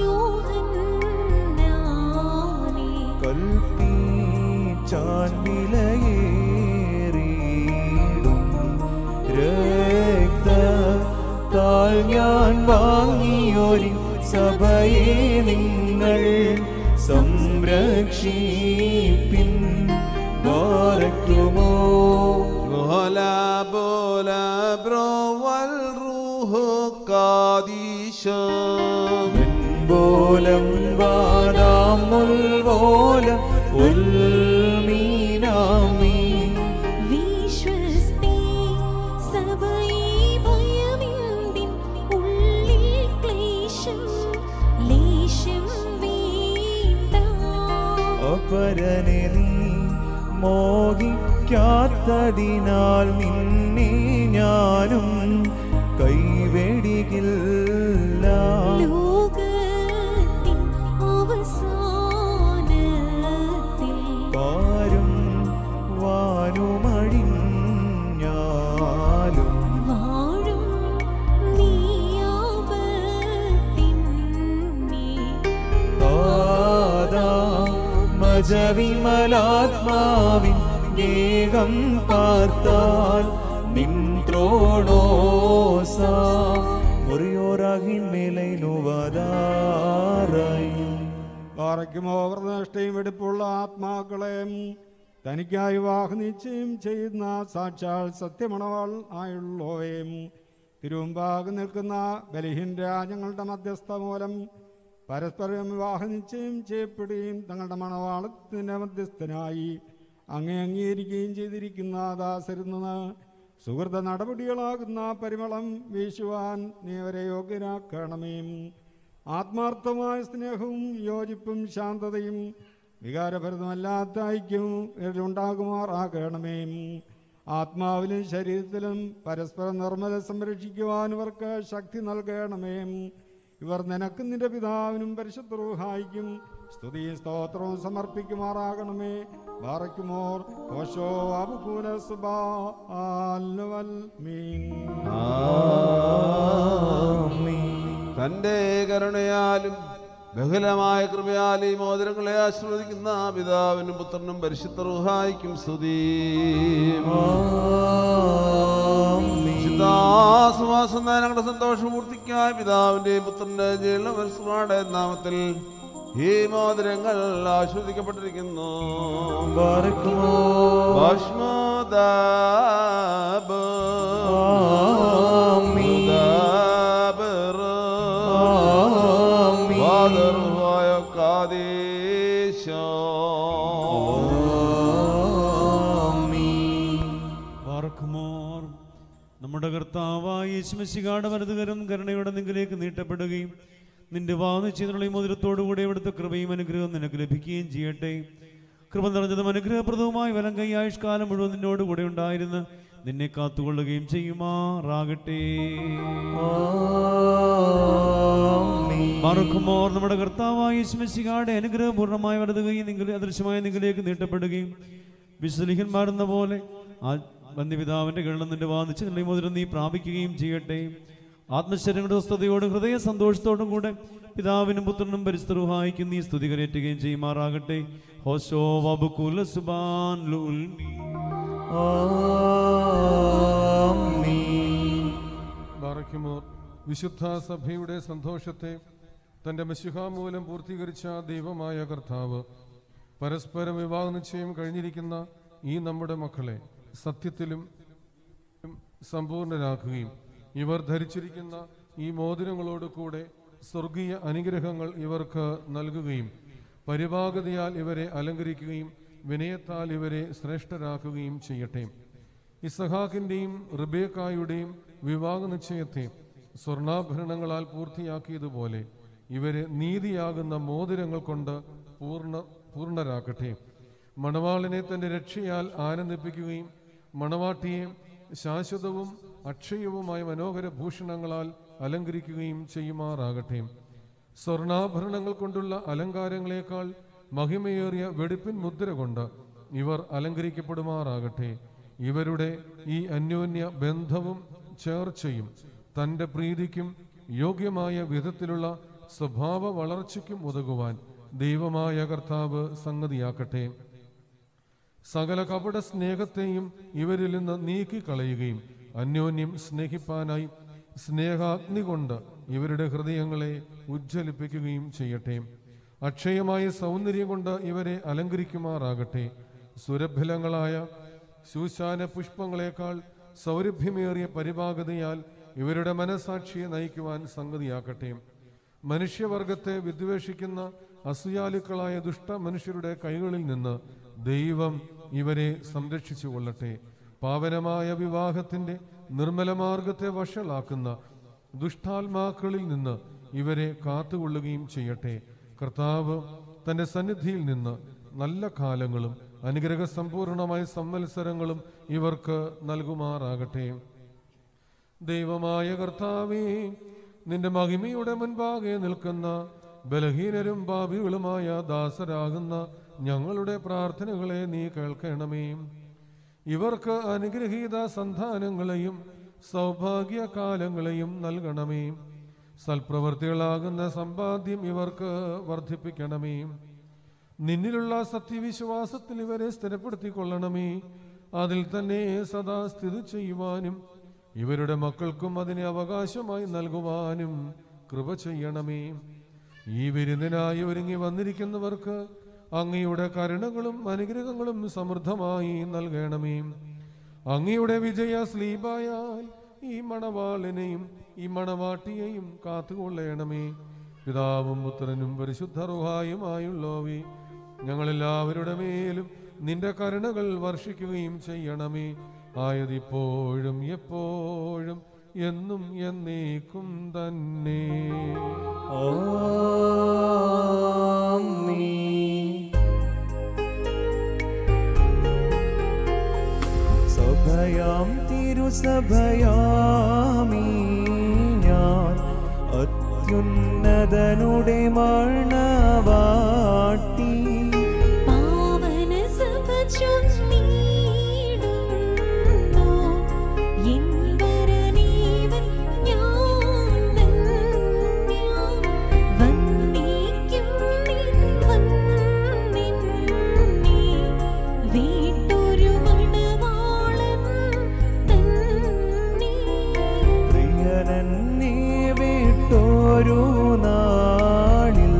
യോഹന്നാനേ കൽപ്പിച്ചാൻ വിലയേറിയിടും രക്തത്താൽ ഞാൻ വാങ്ങിയൊരു സഭയെ നിങ്ങൾ സംരക്ഷിപ്പിൻ ബാരക്കുമോ Hola, bola, bro, wal ruho kadisham. പോലം വാദാം മുൽവോലം ഉൽമീനാമീ വിശ്വസ്തേ സഭയെ ഭയമിന്തിൻ ഉള്ളിൽ ക്ലേശം ലേശം വേണ്ട അപരനെ നീ മോഹിക്കാത്തതിനാൽ നിന്നെ ഞാനും കൈവെടികില്ല ലോകത്തിൻ അവസാനത്തിൽ പാരും വാനുമഴിഞ്ഞാലും വാഴും നീയാപത്തിന്മേൽ താതാ മജവിമലാത്മാവിൻ ഏകം പാർത്താൽ നിൻ ത്രോണോസ മുറിയോറാകിൻ മേലൈനുവതാറായി പാറയ്ക്കുമോ വ്രതനിഷ്ഠയും വെടിപ്പുള്ള ആത്മാക്കളെ തനിക്കായി വാഹനിശ്ചയം ചെയ്യുന്ന സാക്ഷാൽ സത്യമണവാൾ ആയുള്ളവയും തിരുമുമ്പാകെ നിൽക്കുന്ന ബലിഹിൻ രാജ്യങ്ങളുടെ മധ്യസ്ഥ മൂലം പരസ്പരം വിവാഹനിശ്ചയം ചെയ്യപ്പെടുകയും തങ്ങളുടെ മണവാളത്തിൻ്റെ മധ്യസ്ഥനായി അങ്ങേ അംഗീകരിക്കുകയും ചെയ്തിരിക്കുന്ന ദാസരുന്നത് സുഹൃത നടപടികളാകുന്ന പരിമളം വീശുവാൻ നീ അവരെ യോഗ്യരാക്കണമേ ആത്മാർത്ഥമായ സ്നേഹവും യോജിപ്പും ശാന്തതയും വികാരഭരിതമല്ലാത്ത ഐക്യവും ഇവരിലുണ്ടാകുമാറാകണമേ ആത്മാവിലും ശരീരത്തിലും പരസ്പരം നിർമ്മല സംരക്ഷിക്കുവാൻ ഇവർക്ക് ശക്തി നൽകണമേ ഇവർ നിനക്കും നിന്റെ പിതാവിനും പരിശുദ്ധ റൂഹായിക്കും സ്തുതിയും സ്തോത്രവും സമർപ്പിക്കുമാറാകണമേ ബാറയ്ക്കുമോർ ഓശോ അബുകൂല സുബാ മീൻ തന്റെ കരുണയാലും ബഹുലമായ കൃപയാലും ഈ മോതിരങ്ങളെ ആശ്രവദിക്കുന്ന പിതാവിനും പുത്രനും പരിശുദ്ധ റുഹായിക്കും സ്തുതി ശുദ്ധാസുവാസം ഞങ്ങളുടെ സന്തോഷപൂർത്തിക്കായി പിതാവിന്റെ പുത്രന്റെ ജീർണവത്സമാടെ നാമത്തിൽ ഈ മോതിരങ്ങൾ ആശ്വദിക്കപ്പെട്ടിരിക്കുന്നു ബാരക്കുമോ ഭസ്മദാബ് ആമീൻ. ദാബർ ആമീൻ. വാദർവായ കാദേശോ പാർക്കുമോർ നമ്മുടെ കർത്താവായ യേശുമശികാട് വലതുകരം കരുണയുടെ നിങ്കിലേക്ക് നീട്ടപ്പെടുകയും നിന്റെ വാദിച്ചതിനുള്ള ഈ മുതിരത്തോടുകൂടി ഇവിടുത്തെ കൃപയും അനുഗ്രഹവും നിനക്ക് ലഭിക്കുകയും ചെയ്യട്ടെ കൃപ നിറഞ്ഞതും അനുഗ്രഹപ്രദവുമായ വലം കൈ ആയുഷ്കാലം മുഴുവൻ നിന്നോട് കൂടെ ഉണ്ടായിരുന്ന് നിന്നെ കാത്തുകൊള്ളുകയും ചെയ്യുമാറാകട്ടെ മറക്കുമോർ നമ്മുടെ കർത്താവായ യേശുമശികാടെ അനുഗ്രഹപൂർണ്ണമായ വലതുകൈ നിങ്ങൾ അദൃശ്യമായ നിങ്ങളിലേക്ക് നീട്ടപ്പെടുകയും വിശുദ്ധലിഖന്മാരെന്ന പോലെ ആ ബന്ധിപിതാവിന്റെ ഗണം നിന്റെ വാദിച്ച് നിന്റെ മുതൽ നീ പ്രാപിക്കുകയും ചെയ്യട്ടെ ആത്മശരീരങ്ങളുടെ സ്വസ്ഥതയോടും ഹൃദയ സന്തോഷത്തോടും കൂടെ പിതാവിനും പുത്രനും പരിസ്ഥിതിഹായിക്കും നീ സ്തുതി കരയറ്റുകയും ചെയ്യുമാറാകട്ടെ ഹോശോ വബുകുല സുബാൻ ലുൽ ബാറയ്ക്കുമോർ വിശുദ്ധ സഭയുടെ സന്തോഷത്തെ തന്റെ മഷിഹ മൂലം പൂർത്തീകരിച്ച ദൈവമായ കർത്താവ് പരസ്പരം വിവാഹ നിശ്ചയം കഴിഞ്ഞിരിക്കുന്ന ഈ നമ്മുടെ മക്കളെ സത്യത്തിലും സമ്പൂർണരാക്കുകയും ഇവർ ധരിച്ചിരിക്കുന്ന ഈ മോതിരങ്ങളോട് കൂടെ സ്വർഗീയ അനുഗ്രഹങ്ങൾ ഇവർക്ക് നൽകുകയും പരിപാകതയാൽ ഇവരെ അലങ്കരിക്കുകയും വിനയത്താൽ ഇവരെ ശ്രേഷ്ഠരാക്കുകയും ചെയ്യട്ടെ ഇസഹാക്കിന്റെയും റിബേക്കായുടെയും വിവാഹ നിശ്ചയത്തെ സ്വർണ്ണാഭരണങ്ങളാൽ പൂർത്തിയാക്കിയതുപോലെ ഇവരെ നീതിയാകുന്ന മോതിരങ്ങൾ കൊണ്ട് പൂർണ്ണ പൂർണ്ണരാക്കട്ടെ മണവാളിനെ തന്റെ രക്ഷയാൽ ആനന്ദിപ്പിക്കുകയും മണവാട്ടിയെ ശാശ്വതവും അക്ഷയവുമായ മനോഹര ഭൂഷണങ്ങളാൽ അലങ്കരിക്കുകയും ചെയ്യുമാറാകട്ടെ സ്വർണ്ണാഭരണങ്ങൾ കൊണ്ടുള്ള അലങ്കാരങ്ങളെക്കാൾ മഹിമയേറിയ വെടിപ്പിൻ മുദ്ര കൊണ്ട് ഇവർ അലങ്കരിക്കപ്പെടുമാറാകട്ടെ ഇവരുടെ ഈ അന്യോന്യ ബന്ധവും ചേർച്ചയും തന്റെ പ്രീതിക്കും യോഗ്യമായ വിധത്തിലുള്ള സ്വഭാവ വളർച്ചയ്ക്കും ഉതകുവാൻ ദൈവമായ കർത്താവ് സംഗതിയാക്കട്ടെ സകല കപട സ്നേഹത്തെയും ഇവരിൽ നിന്ന് നീക്കിക്കളയുകയും അന്യോന്യം സ്നേഹിപ്പാനായി സ്നേഹാഗ്നി കൊണ്ട് ഇവരുടെ ഹൃദയങ്ങളെ ഉജ്ജ്വലിപ്പിക്കുകയും ചെയ്യട്ടെ അക്ഷയമായ സൗന്ദര്യം കൊണ്ട് ഇവരെ അലങ്കരിക്കുമാറാകട്ടെ സുരഭിലങ്ങളായ ശൂശാന പുഷ്പങ്ങളെക്കാൾ സൗരഭ്യമേറിയ പരിപാകതയാൽ ഇവരുടെ മനസാക്ഷിയെ നയിക്കുവാൻ സംഗതിയാക്കട്ടെ മനുഷ്യവർഗത്തെ വിദ്വേഷിക്കുന്ന അസൂയാലുക്കളായ ദുഷ്ട മനുഷ്യരുടെ കൈകളിൽ നിന്ന് ദൈവം ഇവരെ സംരക്ഷിച്ചു കൊള്ളട്ടെ പാവനമായ വിവാഹത്തിന്റെ നിർമ്മല മാർഗത്തെ വഷളാക്കുന്ന ദുഷ്ടാത്മാക്കളിൽ നിന്ന് ഇവരെ കാത്തുകൊള്ളുകയും ചെയ്യട്ടെ കർത്താവ് തന്റെ സന്നിധിയിൽ നിന്ന് നല്ല കാലങ്ങളും അനുഗ്രഹ സമ്പൂർണമായ സംവത്സരങ്ങളും ഇവർക്ക് നൽകുമാറാകട്ടെ ദൈവമായ കർത്താവേ നിന്റെ മഹിമയുടെ മുൻപാകെ നിൽക്കുന്ന ബലഹീനരും പാപികളുമായ ദാസരാകുന്ന ഞങ്ങളുടെ പ്രാർത്ഥനകളെ നീ കേൾക്കണമേ ഇവർക്ക് അനുഗ്രഹീത സന്താനങ്ങളെയും സൗഭാഗ്യകാലങ്ങളെയും നൽകണമേ സൽപ്രവർത്തികളാകുന്ന സമ്പാദ്യം ഇവർക്ക് വർദ്ധിപ്പിക്കണമേ നിന്നിലുള്ള സത്യവിശ്വാസത്തിൽ ഇവരെ സ്ഥിരപ്പെടുത്തിക്കൊള്ളണമേ അതിൽ തന്നെ സദാ സ്ഥിതി ചെയ്യുവാനും ഇവരുടെ മക്കൾക്കും അതിനെ അവകാശമായി നൽകുവാനും കൃപ ചെയ്യണമേ ഈ വിരുന്നിനായി ഒരുങ്ങി വന്നിരിക്കുന്നവർക്ക് അങ്ങയുടെ കരുണകളും അനുഗ്രഹങ്ങളും സമൃദ്ധമായി നൽകണമേ അങ്ങയുടെ വിജയ സ്ലീപായാൽ ഈ മണവാളിനെയും ഈ മണവാട്ടിയെയും കാത്തുകൊള്ളണമേ പിതാവും പുത്രനും പരിശുദ്ധ റുഹായുമായുള്ളവേ ഞങ്ങളെല്ലാവരുടെ മേലും നിന്റെ കരുണകൾ വർഷിക്കുകയും ചെയ്യണമേ ആയതിപ്പോഴും എപ്പോഴും എന്നും എന്നേക്കും തന്നെ സഭയാം തിരുസഭയാമീ ഞാൻ അത്യുന്നതനുടെ മണവാട്ടി പാവന സഭ ചൊല്ലിയിടുന്നു എൻ വരനീവൻ ഞാൻ ധന്യ വന്ദിക്കും നിൻ വന്നിന്നെ വീട്ടൊരു മണവാളൻ തന്നെ പ്രിയനെന്നെ വിട്ടൊരു നാളിൽ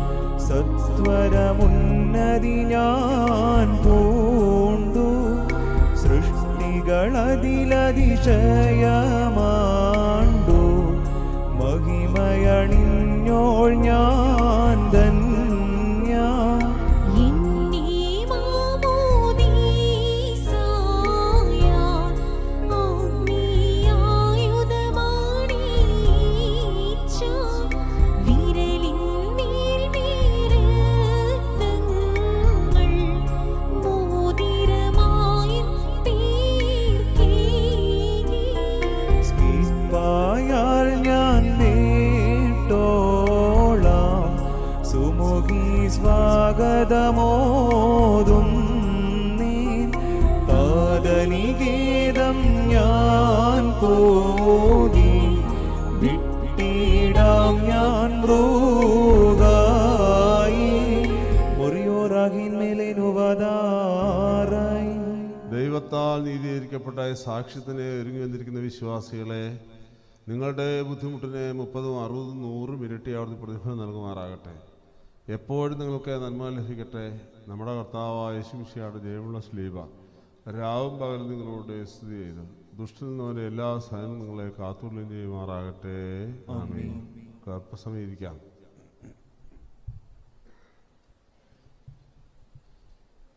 സത്വരമുന്നതി ഞാൻ പൂണ്ടു സൃഷ്ടികളതിലതിശയമാണ്ടു മഹിമയണിഞ്ഞോൾ ഞാൻ ധന്യ എന്നീ മാമോദീസായാൽ അഗ്നിയായുധമാണീച്ച വിരലിന്മേൽ വീരത്തങ്ങൾ മോതിരമായി തീർക്കേകി സ്കീപ്പായാൽ ഞാൻ നേട്ടോളാം സുമുഖി സ്വാഗതമോതും നീൻ പാദനികേതം ഞാൻ പോതി വിട്ടിടാം ഞാൻ മൃഗായി മുറിയോറാകിന്മേലേനുവതാറായി ദൈവത്താൽ നീതീകരിക്കപ്പെട്ട ഈ സാക്ഷ്യത്തിന് ഒരുങ്ങി വന്നിരിക്കുന്ന വിശ്വാസികളെ നിങ്ങളുടെ ബുദ്ധിമുട്ടിനെ മുപ്പതും അറുപതും നൂറും ഇരട്ടി അവിടുന്ന് പ്രതിഫലം നൽകുമാറാകട്ടെ എപ്പോഴും നിങ്ങൾക്ക് നന്മ ലഭിക്കട്ടെ നമ്മുടെ കർത്താവായ യേശുമിശിയുടെ ജയമുള്ള സ്ലീബ രാവും പകലും നിങ്ങളോട് സ്തുതി ചെയ്തു ദുഷ്ടനിൽ നിന്നവരെ എല്ലാ സഹനം നിങ്ങളെ കാത്തുള്ളുകയും ചെയ്യുമാറാകട്ടെ ആമീൻ അല്പസമയം ഇരിക്കാം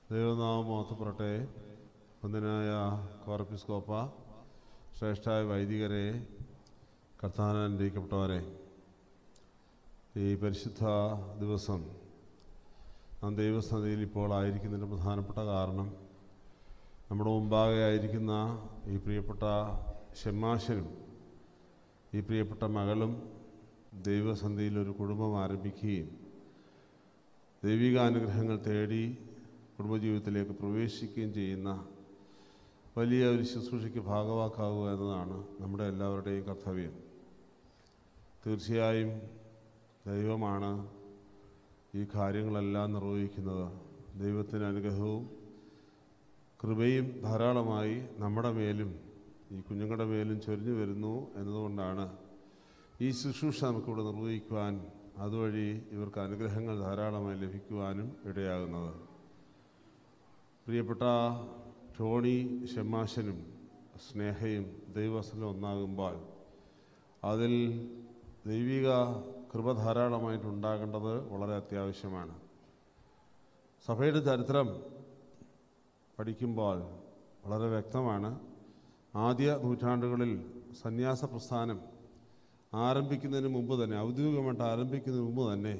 ദൈവനാമം മോത്തപ്പെടട്ടെ ഒന്നിനായ കോർപ്പിസ്കോപ്പ ശ്രേഷ്ഠായ വൈദികരെ കർത്താനന്ദിക്കപ്പെട്ടവരെ ഈ പരിശുദ്ധ ദിവസം നാം ദൈവസന്നിധിയിൽ ഇപ്പോൾ ആയിരിക്കുന്നതിൻ്റെ പ്രധാനപ്പെട്ട കാരണം നമ്മുടെ മുമ്പാകെ ആയിരിക്കുന്ന ഈ പ്രിയപ്പെട്ട ഷെമ്മാശനും ഈ പ്രിയപ്പെട്ട മകളും ദൈവസന്ധിയിൽ ഒരു കുടുംബം ആരംഭിക്കുകയും ദൈവികാനുഗ്രഹങ്ങൾ തേടി കുടുംബജീവിതത്തിലേക്ക് പ്രവേശിക്കുകയും ചെയ്യുന്ന വലിയ ഒരു ശുശ്രൂഷയ്ക്ക് ഭാഗവാക്കാവുക എന്നതാണ് നമ്മുടെ എല്ലാവരുടെയും കർത്തവ്യം തീർച്ചയായും ദൈവമാണ് ഈ കാര്യങ്ങളെല്ലാം നിർവഹിക്കുന്നത് ദൈവത്തിൻ്റെ അനുഗ്രഹവും കൃപയും ധാരാളമായി നമ്മുടെ മേലും ഈ കുഞ്ഞുങ്ങളുടെ മേലും ചൊരിഞ്ഞു വരുന്നു എന്നതുകൊണ്ടാണ് ഈ ശുശ്രൂഷ നമുക്കിവിടെ നിർവഹിക്കുവാൻ അതുവഴി ഇവർക്ക് അനുഗ്രഹങ്ങൾ ധാരാളമായി ലഭിക്കുവാനും ഇടയാകുന്നത് പ്രിയപ്പെട്ട ടോണി ഷെമാശനും സ്നേഹയും ദൈവവസനം ഒന്നാകുമ്പോൾ അതിൽ ദൈവിക കൃപ ധാരാളമായിട്ടുണ്ടാകേണ്ടത് വളരെ അത്യാവശ്യമാണ് സഭയുടെ ചരിത്രം പഠിക്കുമ്പോൾ വളരെ വ്യക്തമാണ് ആദ്യ നൂറ്റാണ്ടുകളിൽ സന്യാസ പ്രസ്ഥാനം ആരംഭിക്കുന്നതിന് മുമ്പ് തന്നെ ഔദ്യോഗികമായിട്ട് ആരംഭിക്കുന്നതിന് മുമ്പ് തന്നെ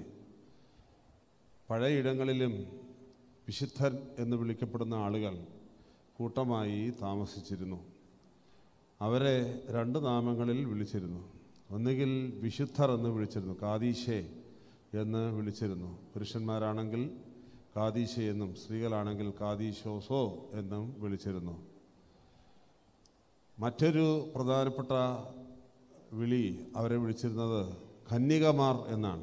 പഴയ ഇടങ്ങളിലും വിശുദ്ധൻ എന്ന് വിളിക്കപ്പെടുന്ന ആളുകൾ കൂട്ടമായി താമസിച്ചിരുന്നു അവരെ രണ്ട് നാമങ്ങളിൽ വിളിച്ചിരുന്നു ഒന്നുകിൽ വിശുദ്ധർ എന്ന് വിളിച്ചിരുന്നു കാദീശെ എന്ന് വിളിച്ചിരുന്നു പുരുഷന്മാരാണെങ്കിൽ കാദീശെ എന്നും സ്ത്രീകളാണെങ്കിൽ കാദീശോസോ എന്നും വിളിച്ചിരുന്നു മറ്റൊരു പ്രധാനപ്പെട്ട വിളി അവരെ വിളിച്ചിരുന്നത് കന്യകമാർ എന്നാണ്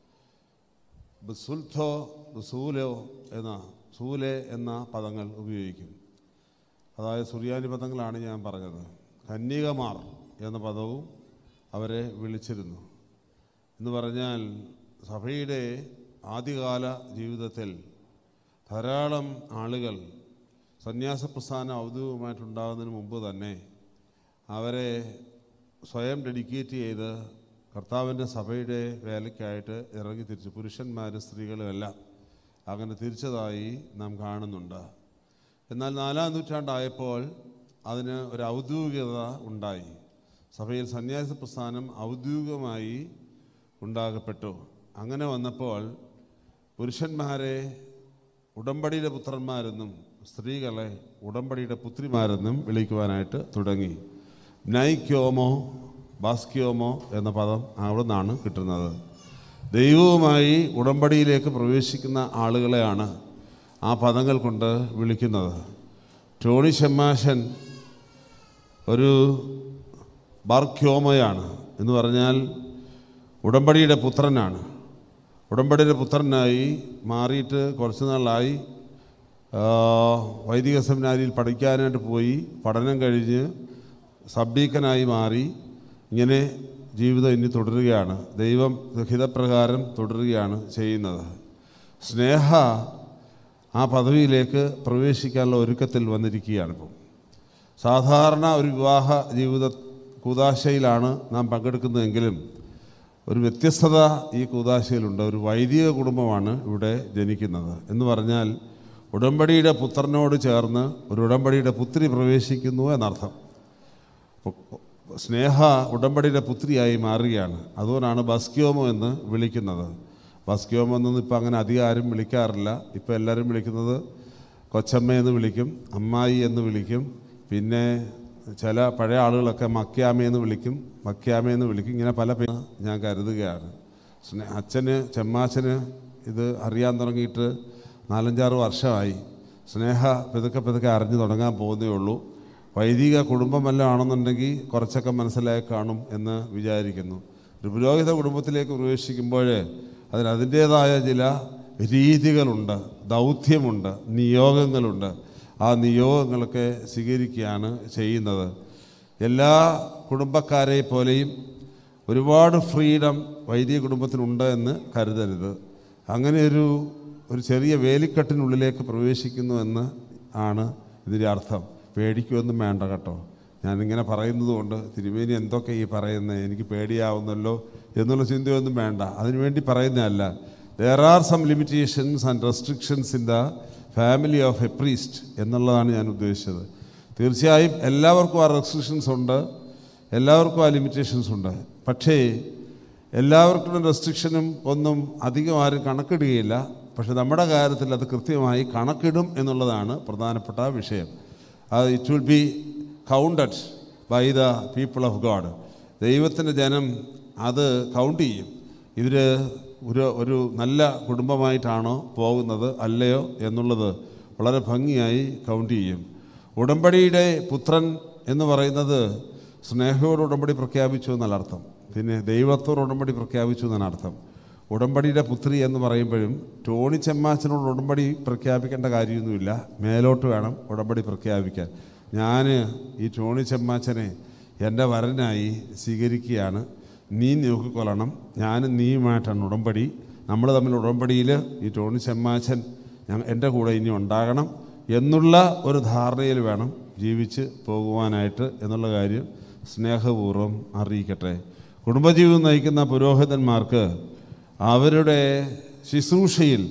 ബസുൽഥോ ബസൂലോ എന്ന സൂലെ എന്ന പദങ്ങൾ ഉപയോഗിക്കും അതായത് സുറിയാനി പദങ്ങളാണ് ഞാൻ പറഞ്ഞത് കന്യകമാർ എന്ന പദവും അവരെ വിളിച്ചിരുന്നു എന്ന് പറഞ്ഞാൽ സഭയുടെ ആദ്യകാല ജീവിതത്തിൽ ധാരാളം ആളുകൾ സന്യാസ പ്രസ്ഥാനം ഔദ്യോഗികമായിട്ടുണ്ടാകുന്നതിന് മുമ്പ് തന്നെ അവരെ സ്വയം ഡെഡിക്കേറ്റ് ചെയ്ത് കർത്താവിൻ്റെ സഭയുടെ വേലയ്ക്കായിട്ട് ഇറങ്ങി തിരിച്ചു പുരുഷന്മാരും സ്ത്രീകളും എല്ലാം അങ്ങനെ തിരിച്ചതായി നാം കാണുന്നുണ്ട് എന്നാൽ നാലാം നൂറ്റാണ്ടായപ്പോൾ അതിന് ഒരു ഔദ്യോഗികത ഉണ്ടായി സഭയിൽ സന്യാസ പ്രസ്ഥാനം ഔദ്യോഗികമായി ഉണ്ടാകപ്പെട്ടു അങ്ങനെ വന്നപ്പോൾ പുരുഷന്മാരെ ഉടമ്പടിയുടെ പുത്രന്മാരെന്നും സ്ത്രീകളെ ഉടമ്പടിയുടെ പുത്രിമാരെന്നും വിളിക്കുവാനായിട്ട് തുടങ്ങി നൈക്യോമോ ബാസ്ക്യോമോ എന്ന പദം അവിടെ നിന്നാണ് കിട്ടുന്നത് ദൈവവുമായി ഉടമ്പടിയിലേക്ക് പ്രവേശിക്കുന്ന ആളുകളെയാണ് ആ പദങ്ങൾ കൊണ്ട് വിളിക്കുന്നത് ടോണി ഷെമ്മാശൻ ഒരു ബാർക്യോമയാണ് എന്ന് പറഞ്ഞാൽ ഉടമ്പടിയുടെ പുത്രനാണ് ഉടമ്പടിയുടെ പുത്രനായി മാറിയിട്ട് കുറച്ച് നാളായി ആ, വൈദിക സെമിനാരിയിൽ പഠിക്കാനായിട്ട് പോയി പഠനം കഴിഞ്ഞ് സബ്ഡീക്കനായി മാറി ഇങ്ങനെ ജീവിതം ഇനി തുടരുകയാണ് ദൈവം ഹിതപ്രകാരം തുടരുകയാണ് ചെയ്യുന്നത് സ്നേഹ ആ പദവിയിലേക്ക് പ്രവേശിക്കാനുള്ള ഒരുക്കത്തിൽ വന്നിരിക്കുകയാണ് ഇപ്പം സാധാരണ ഒരു വിവാഹ ജീവിത കൂതാശയിലാണ് നാം പങ്കെടുക്കുന്നതെങ്കിലും ഒരു വ്യത്യസ്തത ഈ കൂതാശയിലുണ്ട് ഒരു വൈദിക കുടുംബമാണ് ഇവിടെ ജനിക്കുന്നത് എന്ന് പറഞ്ഞാൽ ഉടമ്പടിയുടെ പുത്രനോട് ചേർന്ന് ഒരു ഉടമ്പടിയുടെ പുത്രി പ്രവേശിക്കുന്നു എന്നർത്ഥം സ്നേഹ ഉടമ്പടിയുടെ പുത്രിയായി മാറുകയാണ് അതുകൊണ്ടാണ് ബസ്ക്യോമോ എന്ന് വിളിക്കുന്നത് ബസ്ക്യോമോ എന്നൊന്നും ഇപ്പം അങ്ങനെ അധികം ആരും വിളിക്കാറില്ല ഇപ്പം എല്ലാവരും വിളിക്കുന്നത് കൊച്ചമ്മ എന്ന് വിളിക്കും അമ്മായി എന്ന് വിളിക്കും പിന്നെ ചില പഴയ ആളുകളൊക്കെ മക്യാമ എന്ന് വിളിക്കും മക്യാമ എന്ന് വിളിക്കും ഇങ്ങനെ പല പേര് ഞാൻ കരുതുകയാണ് സ്നേ അച്ഛന് ചെമ്മാച്ചന് ഇത് അറിയാൻ തുടങ്ങിയിട്ട് നാലഞ്ചാറ് വർഷമായി സ്നേഹ പതുക്കെ പതുക്കെ അറിഞ്ഞു തുടങ്ങാൻ പോകുന്നേ ഉള്ളൂ വൈദിക കുടുംബം വല്ലതും ആണെന്നുണ്ടെങ്കിൽ കുറച്ചൊക്കെ മനസ്സിലായി കാണും എന്ന് വിചാരിക്കുന്നു ഒരു പുരോഹിത കുടുംബത്തിലേക്ക് പ്രവേശിക്കുമ്പോൾ അതിന് അതിൻ്റേതായ ചില രീതികളുണ്ട് ദൗത്യമുണ്ട് നിയോഗങ്ങളുണ്ട് ആ നിയോഗങ്ങളൊക്കെ സ്വീകരിക്കുകയാണ് ചെയ്യുന്നത് എല്ലാ കുടുംബക്കാരെ പോലെയും ഒരുപാട് ഫ്രീഡം വൈദിക കുടുംബത്തിനുണ്ട് എന്ന് കരുതരുത് അങ്ങനെ ഒരു ഒരു ചെറിയ വേലിക്കെട്ടിനുള്ളിലേക്ക് പ്രവേശിക്കുന്നു എന്ന് ആണ് ഇതിൻ്റെ അർത്ഥം പേടിക്കുമൊന്നും വേണ്ട കേട്ടോ ഞാനിങ്ങനെ പറയുന്നത് കൊണ്ട് തിരുമേനി എന്തൊക്കെ ഈ പറയുന്നത് എനിക്ക് പേടിയാവുന്നല്ലോ എന്നുള്ള ചിന്തയൊന്നും വേണ്ട അതിനുവേണ്ടി പറയുന്നതല്ല there are some limitations and restrictions in the family of a priest എന്നുള്ളതാണ് ഞാൻ ഉദ്ദേശിച്ചത് തീർച്ചയായും എല്ലാവർക്കും ആ റെസ്ട്രിക്ഷൻസ് ഉണ്ട് എല്ലാവർക്കും ആ ലിമിറ്റേഷൻസ് ഉണ്ട് പക്ഷേ എല്ലാവർക്കും റെസ്ട്രിക്ഷനും ഒന്നും അധികം ആരും കണക്കിടുകയില്ല പക്ഷെ നമ്മുടെ കാര്യത്തിൽ അത് കൃത്യമായി കണക്കിടും എന്നുള്ളതാണ് പ്രധാനപ്പെട്ട വിഷയം അത് it will be counted by the people of God ദൈവത്തിൻ്റെ ജനം അത് കൗണ്ട് ചെയ്യും ഇവർ ഒരു ഒരു നല്ല കുടുംബമായിട്ടാണോ പോകുന്നത് അല്ലയോ എന്നുള്ളത് വളരെ ഭംഗിയായി കൗണ്ട് ചെയ്യും ഉടമ്പടിയുടെ പുത്രൻ എന്ന് പറയുന്നത് സ്നേഹയോട് ഉടമ്പടി പ്രഖ്യാപിച്ചു എന്നല്ല അർത്ഥം പിന്നെ ദൈവത്തോട് ഉടമ്പടി പ്രഖ്യാപിച്ചു എന്നാണ് അർത്ഥം ഉടമ്പടിയുടെ പുത്രി എന്ന് പറയുമ്പോഴും ടോണി ചെമ്മാച്ചനോട് ഉടമ്പടി പ്രഖ്യാപിക്കേണ്ട കാര്യമൊന്നുമില്ല മേലോട്ട് വേണം ഉടമ്പടി പ്രഖ്യാപിക്കാൻ ഞാൻ ഈ ടോണി ചെമ്മാച്ചനെ എൻ്റെ വരനായി സ്വീകരിക്കുകയാണ് നീ നോക്കിക്കൊള്ളണം ഞാനും നീയുമായിട്ടാണ് ഉടമ്പടി നമ്മൾ തമ്മിൽ ഉടമ്പടിയിൽ ഈ ടോണി ചെമ്മാച്ചൻ ഞാൻ എൻ്റെ കൂടെ ഇനി ഉണ്ടാകണം എന്നുള്ള ഒരു ധാരണയിൽ വേണം ജീവിച്ച് പോകുവാനായിട്ട് എന്നുള്ള കാര്യം സ്നേഹപൂർവ്വം അറിയിക്കട്ടെ കുടുംബജീവിതം നയിക്കുന്ന പുരോഹിതന്മാർക്ക് അവരുടെ ശുശ്രൂഷയിൽ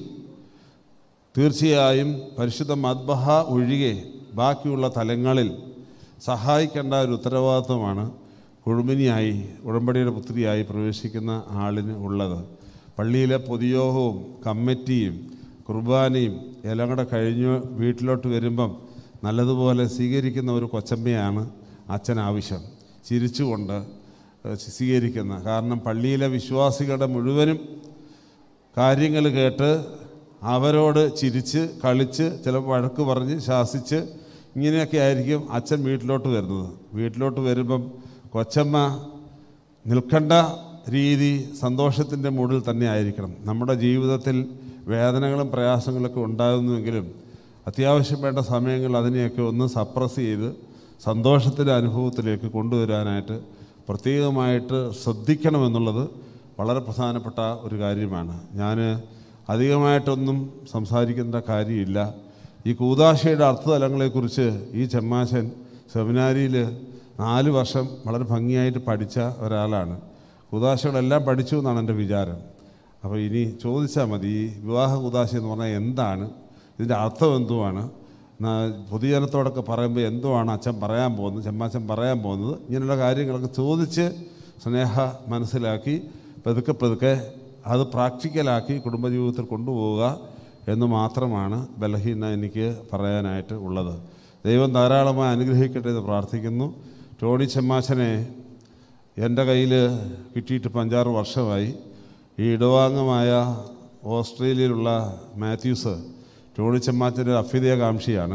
തീർച്ചയായും പരിശുദ്ധ മദ്ബഹ ഒഴികെ ബാക്കിയുള്ള തലങ്ങളിൽ സഹായിക്കേണ്ട ഒരു ഉത്തരവാദിത്വമാണ് കുഴുമിനിയായി ഉടമ്പടിയുടെ പുത്രിയായി പ്രവേശിക്കുന്ന ആളിന് ഉള്ളത് പള്ളിയിലെ പൊതുയോഗവും കമ്മിറ്റിയും കുർബാനയും എല്ലാം കൂടെ കഴിഞ്ഞ് വീട്ടിലോട്ട് വരുമ്പം നല്ലതുപോലെ സ്വീകരിക്കുന്ന ഒരു കൊച്ചമ്മയാണ് അച്ഛൻ ആവശ്യം ചിരിച്ചുകൊണ്ട് ഏഹ്, സ്വീകരിക്കുന്ന കാരണം പള്ളിയിലെ വിശ്വാസികളുടെ മുഴുവനും കാര്യങ്ങൾ കേട്ട് അവരോട് ചിരിച്ച് കളിച്ച് ചിലപ്പോൾ വഴക്ക് പറഞ്ഞ് ശാസിച്ച് ഇങ്ങനെയൊക്കെ ആയിരിക്കും അച്ഛൻ വീട്ടിലോട്ട് വരുന്നത് വീട്ടിലോട്ട് വരുമ്പം കൊച്ചമ്മ നിൽക്കേണ്ട രീതി സന്തോഷത്തിൻ്റെ മൂടിൽ തന്നെ ആയിരിക്കണം നമ്മുടെ ജീവിതത്തിൽ വേദനകളും പ്രയാസങ്ങളൊക്കെ ഉണ്ടാകുന്നുവെങ്കിലും അത്യാവശ്യം വേണ്ട സമയങ്ങളിൽ അതിനെയൊക്കെ ഒന്ന് സപ്രസ് ചെയ്ത് സന്തോഷത്തിൻ്റെ അനുഭവത്തിലേക്ക് കൊണ്ടുവരാനായിട്ട് പ്രത്യേകമായിട്ട് ശ്രദ്ധിക്കണമെന്നുള്ളത് വളരെ പ്രധാനപ്പെട്ട ഒരു കാര്യമാണ് ഞാൻ അധികമായിട്ടൊന്നും സംസാരിക്കേണ്ട കാര്യമില്ല ഈ കൂതാശയുടെ അർത്ഥതലങ്ങളെക്കുറിച്ച് ഈ ചെമ്മാശൻ സെമിനാരിയിൽ നാല് വർഷം വളരെ ഭംഗിയായിട്ട് പഠിച്ച ഒരാളാണ് കൂതാശകളെല്ലാം പഠിച്ചു എന്നാണ് എൻ്റെ വിചാരം അപ്പോൾ ഇനി ചോദിച്ചാൽ മതി ഈ വിവാഹ കൂതാശ എന്ന് പറഞ്ഞാൽ എന്താണ് ഇതിൻ്റെ അർത്ഥം എന്തുവാണ് ന- പൊതുജനത്തോടൊക്കെ പറയുമ്പോൾ എന്തുവാണ് അച്ഛൻ പറയാൻ പോകുന്നത് ചെമ്മാച്ചൻ പറയാൻ പോകുന്നത് ഇങ്ങനെയുള്ള കാര്യങ്ങളൊക്കെ ചോദിച്ച് സ്നേഹ മനസ്സിലാക്കി പതുക്കെ പതുക്കെ അത് പ്രാക്ടിക്കലാക്കി കുടുംബജീവിതത്തിൽ കൊണ്ടുപോവുക എന്ന് മാത്രമാണ് ബലഹീന എനിക്ക് പറയാനായിട്ട് ഉള്ളത് ദൈവം ധാരാളമായി അനുഗ്രഹിക്കട്ടെ എന്ന് പ്രാർത്ഥിക്കുന്നു ടോണി ചെമ്മാച്ചനെ എൻ്റെ കയ്യിൽ കിട്ടിയിട്ട് ഇപ്പം അഞ്ചാറ് വർഷമായി ഈ ഇടവാംഗമായ ഓസ്ട്രേലിയയിലുള്ള മാത്യൂസ് ടോണി ചെമ്മാച്ചൻ്റെ അഭ്യുദയകാംക്ഷിയാണ്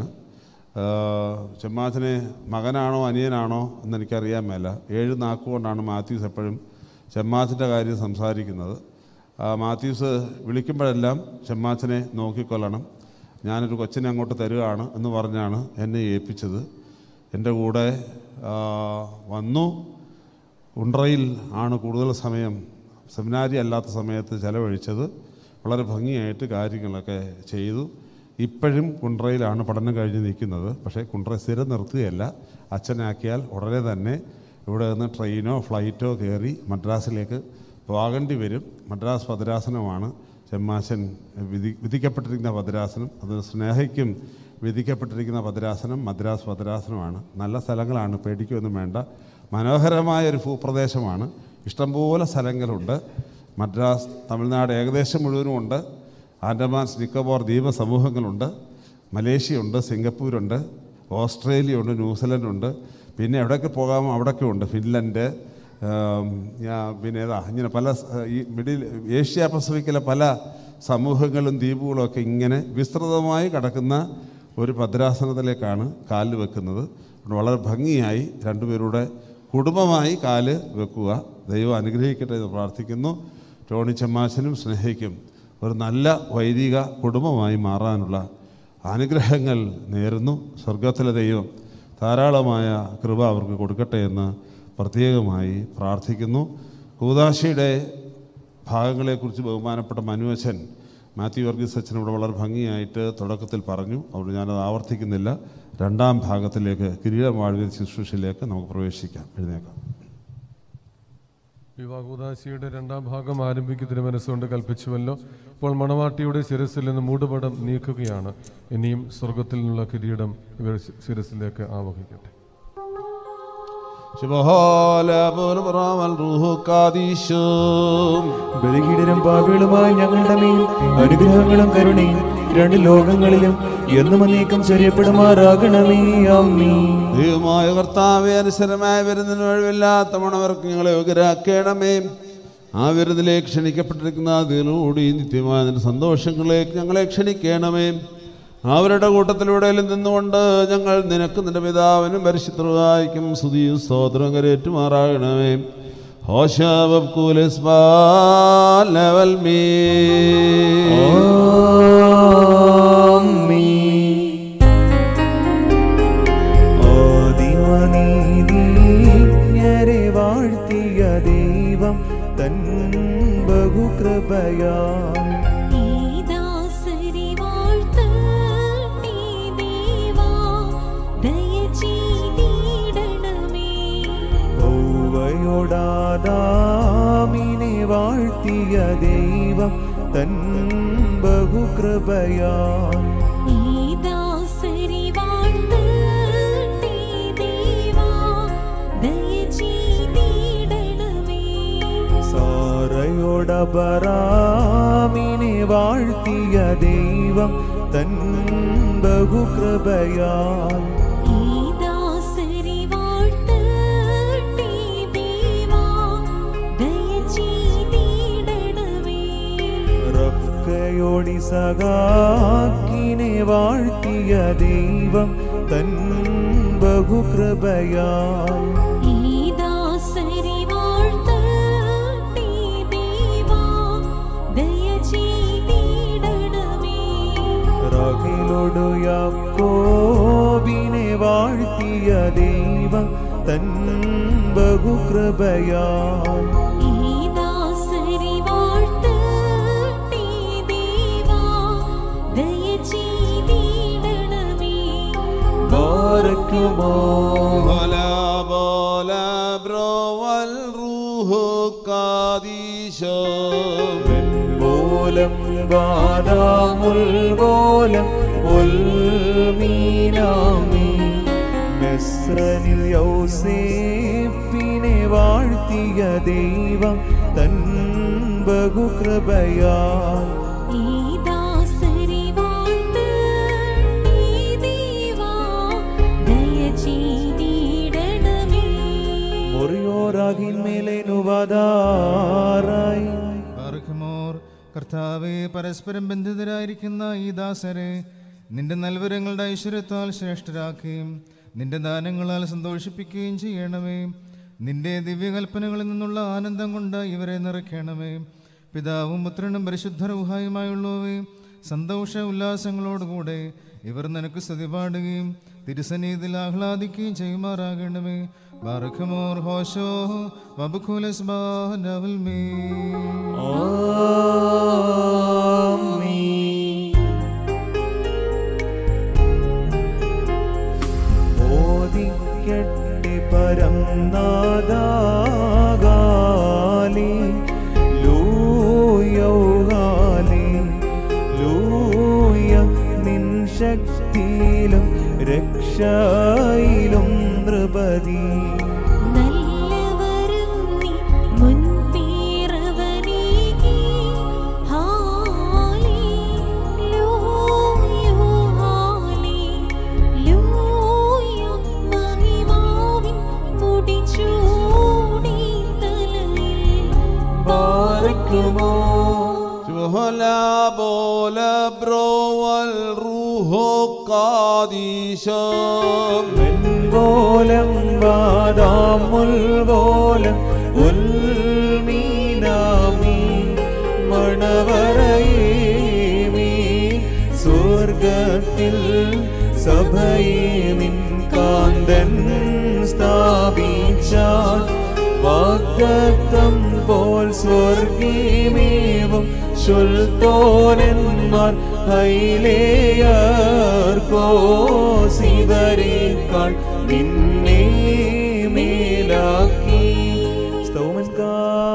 ആഹ് ചെമ്മാച്ചന് മകനാണോ അനിയനാണോ എന്ന് എനിക്കറിയാൻ മേല ഏഴ് നാക്കുകൊണ്ടാണ് മാത്യൂസ് എപ്പോഴും ചെമ്മാച്ചൻ്റെ കാര്യം സംസാരിക്കുന്നത് ആ മാത്യൂസ് വിളിക്കുമ്പോഴെല്ലാം ചെമ്മാച്ചനെ നോക്കിക്കൊള്ളണം ഞാനൊരു കൊച്ചിനെ അങ്ങോട്ട് തരികയാണ് എന്ന് പറഞ്ഞാണ് എന്നെ ഏൽപ്പിച്ചത് എൻ്റെ കൂടെ ആ, വന്നു ഉണ്ട്രയിൽ ആണ് കൂടുതൽ സമയം സെമിനാരി അല്ലാത്ത സമയത്ത് ചെലവഴിച്ചത് വളരെ ഭംഗിയായിട്ട് കാര്യങ്ങളൊക്കെ ചെയ്തു ഇപ്പോഴും കുണ്ട്രയിലാണ് പഠനം കഴിഞ്ഞ് നിൽക്കുന്നത് പക്ഷേ കുണ്ട്ര സ്ഥിരം നിർത്തുകയല്ല അച്ഛനാക്കിയാൽ ഉടനെ തന്നെ ഇവിടെ നിന്ന് ട്രെയിനോ ഫ്ലൈറ്റോ കയറി മദ്രാസിലേക്ക് പോകേണ്ടി വരും മദ്രാസ് ഭദ്രാസനമാണ് ചെമ്മാശൻ വിധി വിധിക്കപ്പെട്ടിരിക്കുന്ന ഭദ്രാസനം അത് സ്നേഹയ്ക്കും വിധിക്കപ്പെട്ടിരിക്കുന്ന ഭദ്രാസനം മദ്രാസ് ഭദ്രാസനമാണ് നല്ല സ്ഥലങ്ങളാണ് പേടിക്കൊന്നും വേണ്ട മനോഹരമായ ഒരു ഭൂപ്രദേശമാണ് ഇഷ്ടംപോലെ സ്ഥലങ്ങളുണ്ട് മദ്രാസ് തമിഴ്നാട് ഏകദേശം മുഴുവനും ഉണ്ട് ആൻഡമാൻസ് നിക്കോബോർ ദ്വീപ സമൂഹങ്ങളുണ്ട് മലേഷ്യയുണ്ട് സിംഗപ്പൂരുണ്ട് ഓസ്ട്രേലിയ ഉണ്ട് ന്യൂസിലൻഡ് ഉണ്ട് പിന്നെ എവിടെയൊക്കെ പോകാമോ അവിടെയൊക്കെ ഉണ്ട് ഫിൻലൻഡ് ആം, ഞാ- പിന്നെ ഏതാ ഇങ്ങനെ പല സ- ഈ മിഡിൽ ഏഷ്യ പസഫിക്കിലെ പല സമൂഹങ്ങളും ദ്വീപുകളും ഒക്കെ ഇങ്ങനെ വിസ്തൃതമായി കിടക്കുന്ന ഒരു ഭദ്രാസനത്തിലേക്കാണ് കാല് വെക്കുന്നത് അതുകൊണ്ട് വളരെ ഭംഗിയായി രണ്ടുപേരുടെ കുടുംബമായി കാല് വെക്കുക ദൈവം അനുഗ്രഹിക്കട്ടെ എന്ന് പ്രാർത്ഥിക്കുന്നു ടോണി ചെമ്മാശനും സ്നേഹിക്കും ഒരു നല്ല വൈദിക കുടുംബമായി മാറാനുള്ള അനുഗ്രഹങ്ങൾ നേരുന്നു സ്വർഗത്തിലെ ദൈവം ധാരാളമായ കൃപ അവർക്ക് കൊടുക്കട്ടെ എന്ന് പ്രത്യേകമായി പ്രാർത്ഥിക്കുന്നു കൂതാശിയുടെ ഭാഗങ്ങളെക്കുറിച്ച് ബഹുമാനപ്പെട്ട മനുവച്ചൻ മാത്യു വർഗീസ് അച്ഛൻ ഇവിടെ വളരെ ഭംഗിയായിട്ട് തുടക്കത്തിൽ പറഞ്ഞു അതുകൊണ്ട് ഞാനത് ആവർത്തിക്കുന്നില്ല രണ്ടാം ഭാഗത്തിലേക്ക് കിരീടം വാഴ്വിൽ ശുശ്രൂഷയിലേക്ക് നമുക്ക് പ്രവേശിക്കാം എഴുന്നേക്കാം വിവാഹോദാശിയുടെ രണ്ടാം ഭാഗം ആരംഭിക്കുന്നതിന് മനസ്സുകൊണ്ട് കൽപ്പിച്ചുവല്ലോ ഇപ്പോൾ മണവാട്ടിയുടെ ശിരസിൽ നിന്ന് മൂടുപടം നീക്കുകയാണ് ഇനിയും സ്വർഗത്തിൽ നിന്നുള്ള കിരീടം ഇവർ ശിരസിലേക്ക് ആവഹിക്കട്ടെ ബലികീടരും പാപികളുമായി ഞങ്ങളുടെ മേൽ അനുഗ്രഹങ്ങളും കരുണയും രണ്ട് ലോകങ്ങളിലും എന്നും അനേകം ചൊരിയപ്പെടുമാറാകണമേ അമ്മീ ദൈവമായ കർത്താവെ അനുസരമായ വരുന്നതിന് വഴിവില്ലാത്ത മണവർക്ക് ഞങ്ങളെ യോഗ്യരാക്കണമേ ആ വിരുന്നിലേക്ക് ക്ഷണിക്കപ്പെട്ടിരിക്കുന്ന അതിലൂടെ നിത്യമായ നിന്റെ സന്തോഷങ്ങളിലേക്ക് ഞങ്ങളെ ക്ഷണിക്കണമേ അവരുടെ കൂട്ടത്തിലൂടെ നിന്നുകൊണ്ട് ഞങ്ങൾ നിനക്ക് നിന്റെ പിതാവിനും പരിശുദ്ധവായിക്കും സ്തുതിയും സ്തോത്രം കരേറ്റുമാറാകണമേ ഹോശാബ് കൂലസ്ബാ ലെവൽ മീ ആദിമനീതിജ്ഞരെ വാഴ്ത്തിയ ദൈവം തൻ ബഹുകൃപയാ ഈ ദാസരി വാഴ്ത്തണേ ദേവാ ദയ ചെയ്തിടണമേ ൗവയോടാദാമിനെ വാഴ്ത്തിയ ദൈവം തൻ ബഹുകൃപയാ ഈ ദാസരി വാഴ്ത്തണേ ദേവാ ദയ ചെയ്തിടണമേ സാറയോടബറാമിനെ വാഴ്ത്തിയ ദൈവം തൻ ബഹുകൃപയാ ഈ ദാസരി വാഴ്ത്തണേ ദേവാ ദയ ചെയ്തിടണമേ റഫ്കയോടി സഖാക്കിനെ വാഴ്ത്തിയ ദൈവം തൻ ബഹുകൃപയാ ഈ ദാസരി വാഴ്ത്തണേ ദേവാ ദയ ചെയ്തിടണമേ റഹിലോടു യാക്കോബിനെ വാഴ്ത്തിയ ദൈവം തൻ ബഹുകൃപയാ ഈ ദാസരി വാഴ്ത്തണേ ദേവാ ദയ ചെയ്തിടണമേ ബാരക്കുമോ ബോല ബോല ബ്രോവൽ റൂഹു കാദീശോ പോലം വാദാമുൽഗോലം ഉൽമീനാമി മെസ്രനിൽ യൗസേപ്പിനെ വാഴ്ത്തിയ ദൈവം തൻ ബഹുകൃപയാ ഈ ദാസരി വാഴ്ത്തണേ ദേവാ ദയ ചെയ്തിടണമേ മുറിയോറാകിന്മേലേനുവതാറായി ബാർഖമോർ കർത്താവെ പരസ്പരം ബന്ധിതരായിരിക്കുന്ന ഈ ദാസരെ നിന്റെ നൽവരങ്ങളുടെ ഐശ്വര്യത്താൽ ശ്രേഷ്ഠരാക്കുകയും നിന്റെ ദാനങ്ങളാൽ സന്തോഷിപ്പിക്കുകയും ചെയ്യണമേ നിന്റെ ദിവ്യകൽപ്പനകളിൽ നിന്നുള്ള ആനന്ദം കൊണ്ട് ഇവരെ നിറയ്ക്കണമേ പിതാവും പുത്രനും പരിശുദ്ധ റുഹായുമായുള്ളവേ സന്തോഷ ഉല്ലാസങ്ങളോടുകൂടെ ഇവർ നിനക്ക് സ്തുതി പാടുകയും തിരുസനീതിൽ ആഹ്ലാദിക്കുകയും ചെയ്യുമാറാകണമേ ബാർഖമോർ ഹോശോ വബുഖുലസ് ബാനവൽ മേ ഓദിക്കട്ടെ പരം നാദാകാലി ലൂയൗകാലി ലൂയ നിൻ ശക്തിയിലും രക്ഷയിലും നൃപതി നല്ലവരും നീ മുൻപേറവനീകി ഹാലേലൂയ ഹാലേലൂയ മഹിമാവിൻ മുടിചൂടി തലയിൽ ബാരക്കുമോ ബോല ബോല ബ്രോവൽ റൂഹു കാദീശോ വെൺകോലം വാദാമുൽകോലം ഉൽമീനാമി മണവറയേമി സ്വർഗത്തിൽ സഭയെ നിൻ കാന്തൻ സ്ഥാപിച്ചാൽ വാഗ്ദത്തം പോൽ സ്വർഗീമേവും ശുൽത്തോരന്മാർ ഹൈലേയർക്കോ സിവരേക്കാൾ നിന്നെ മേലാക്കി സ്തോമസ്കാ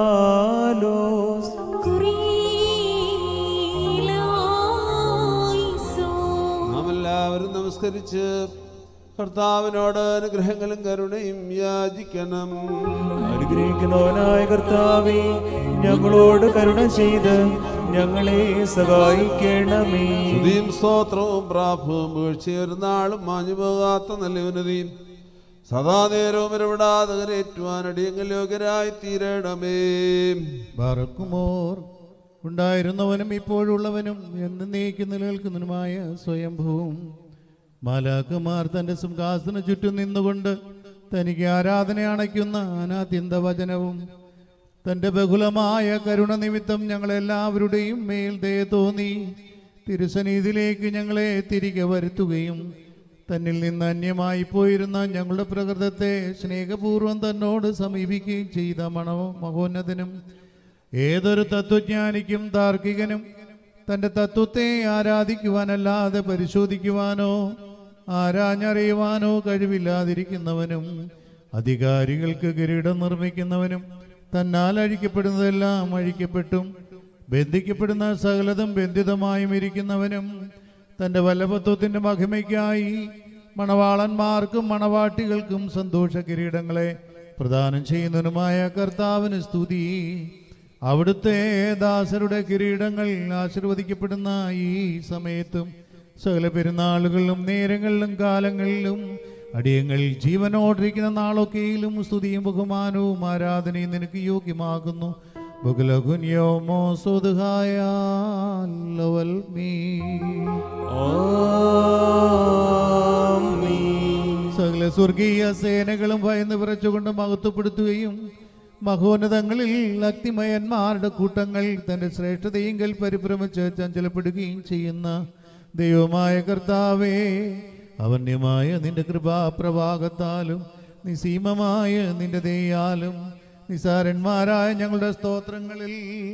നമസ്കരിച്ച് കർത്താവിനോട് അനുഗ്രഹങ്ങളും കരുണയും യാചിക്കണം അനുഗ്രഹിക്കുന്നവനായ കർത്താവേ ഞങ്ങളോട് കരുണ ചെയ്ത് ഞങ്ങളെ സഹായിക്കണമേ സ്തുതിയും സ്തോത്രവും പ്രാഭവും വീഴ്ചയൊരു നാളും മാഞ്ഞു പോകാത്ത നല്ല ഉന്നതിയും സദാ നേരവും ഇരവിടാതെ കരേറ്റുവാൻ അടിയങ്ങൾ യോഗ്യരായി തീരണമേ ബറക്കുമോർ ഉണ്ടായിരുന്നവനും ഇപ്പോഴുള്ളവനും എന്നേക്ക് നിലനിൽക്കുന്നതിനുമായ സ്വയംഭൂവും മാലാക്കുമാർ തന്റെ സിംഹാസന ചുറ്റും നിന്നുകൊണ്ട് തനിക്ക് ആരാധന അണയ്ക്കുന്ന അനാത്യന്ത വചനവും തന്റെ ബഹുലമായ കരുണ നിമിത്തം ഞങ്ങളെല്ലാവരുടെയും മേൽ ദയ തോന്നി തിരുസനീതിയിലേക്ക് ഞങ്ങളെ തിരികെ വരുത്തുകയും തന്നിൽ നിന്ന് അന്യമായി പോയിരുന്ന ഞങ്ങളുടെ പ്രകൃതത്തെ സ്നേഹപൂർവ്വം തന്നോട് സമീപിക്കുകയും ചെയ്ത മണോ മഹോന്നതനും ഏതൊരു തത്വജ്ഞാനിക്കും താർക്കികനും തൻ്റെ തത്വത്തെ ആരാധിക്കുവാനല്ലാതെ പരിശോധിക്കുവാനോ ആരാഞ്ഞറിയുവാനോ കഴിവില്ലാതിരിക്കുന്നവനും അധികാരികൾക്ക് കിരീടം നിർമ്മിക്കുന്നവനും തന്നാൽ അഴിക്കപ്പെടുന്നതെല്ലാം അഴിക്കപ്പെട്ടും ബന്ധിക്കപ്പെടുന്ന സകലതും ബന്ധിതമായും ഇരിക്കുന്നവനും തൻ്റെ വല്ലഭത്വത്തിൻ്റെ മഹിമയ്ക്കായി മണവാളന്മാർക്കും മണവാട്ടികൾക്കും സന്തോഷ കിരീടങ്ങളെ പ്രദാനം ചെയ്യുന്നതിനുമായ കർത്താവിന് സ്തുതി അവിടുത്തെ ദാസരുടെ കിരീടങ്ങൾ ആശീർവദിക്കപ്പെടുന്ന ഈ സമയത്തും സകല പെരുന്നാളുകളിലും നേരങ്ങളിലും കാലങ്ങളിലും അടിയങ്ങൾ ജീവനോടിരിക്കുന്ന നാളൊക്കെയിലും സ്തുതിയും ബഹുമാനവും ആരാധനയും നിനക്ക് യോഗ്യമാകുന്നു ബഹുലകുന്യോമോ സ്വതുഹായ ലവൽ മീ സകല സ്വർഗീയ സേനകളും ഭയന്ന് വിറച്ചുകൊണ്ട് മഹത്വപ്പെടുത്തുകയും മഹോന്നതങ്ങളിൽ അഗ്നിമയന്മാരുടെ കൂട്ടങ്ങൾ തന്റെ ശ്രേഷ്ഠതയെങ്കിൽ പരിഭ്രമിച്ച് ചഞ്ചലപ്പെടുകയും ചെയ്യുന്ന ദൈവമായ കർത്താവേ അവന്യമായ നിന്റെ കൃപാപ്രവാഹത്താലും നിസീമമായ നിന്റെ ദയാലും നിസാരന്മാരായ ഞങ്ങളുടെ സ്തോത്രങ്ങളിൽ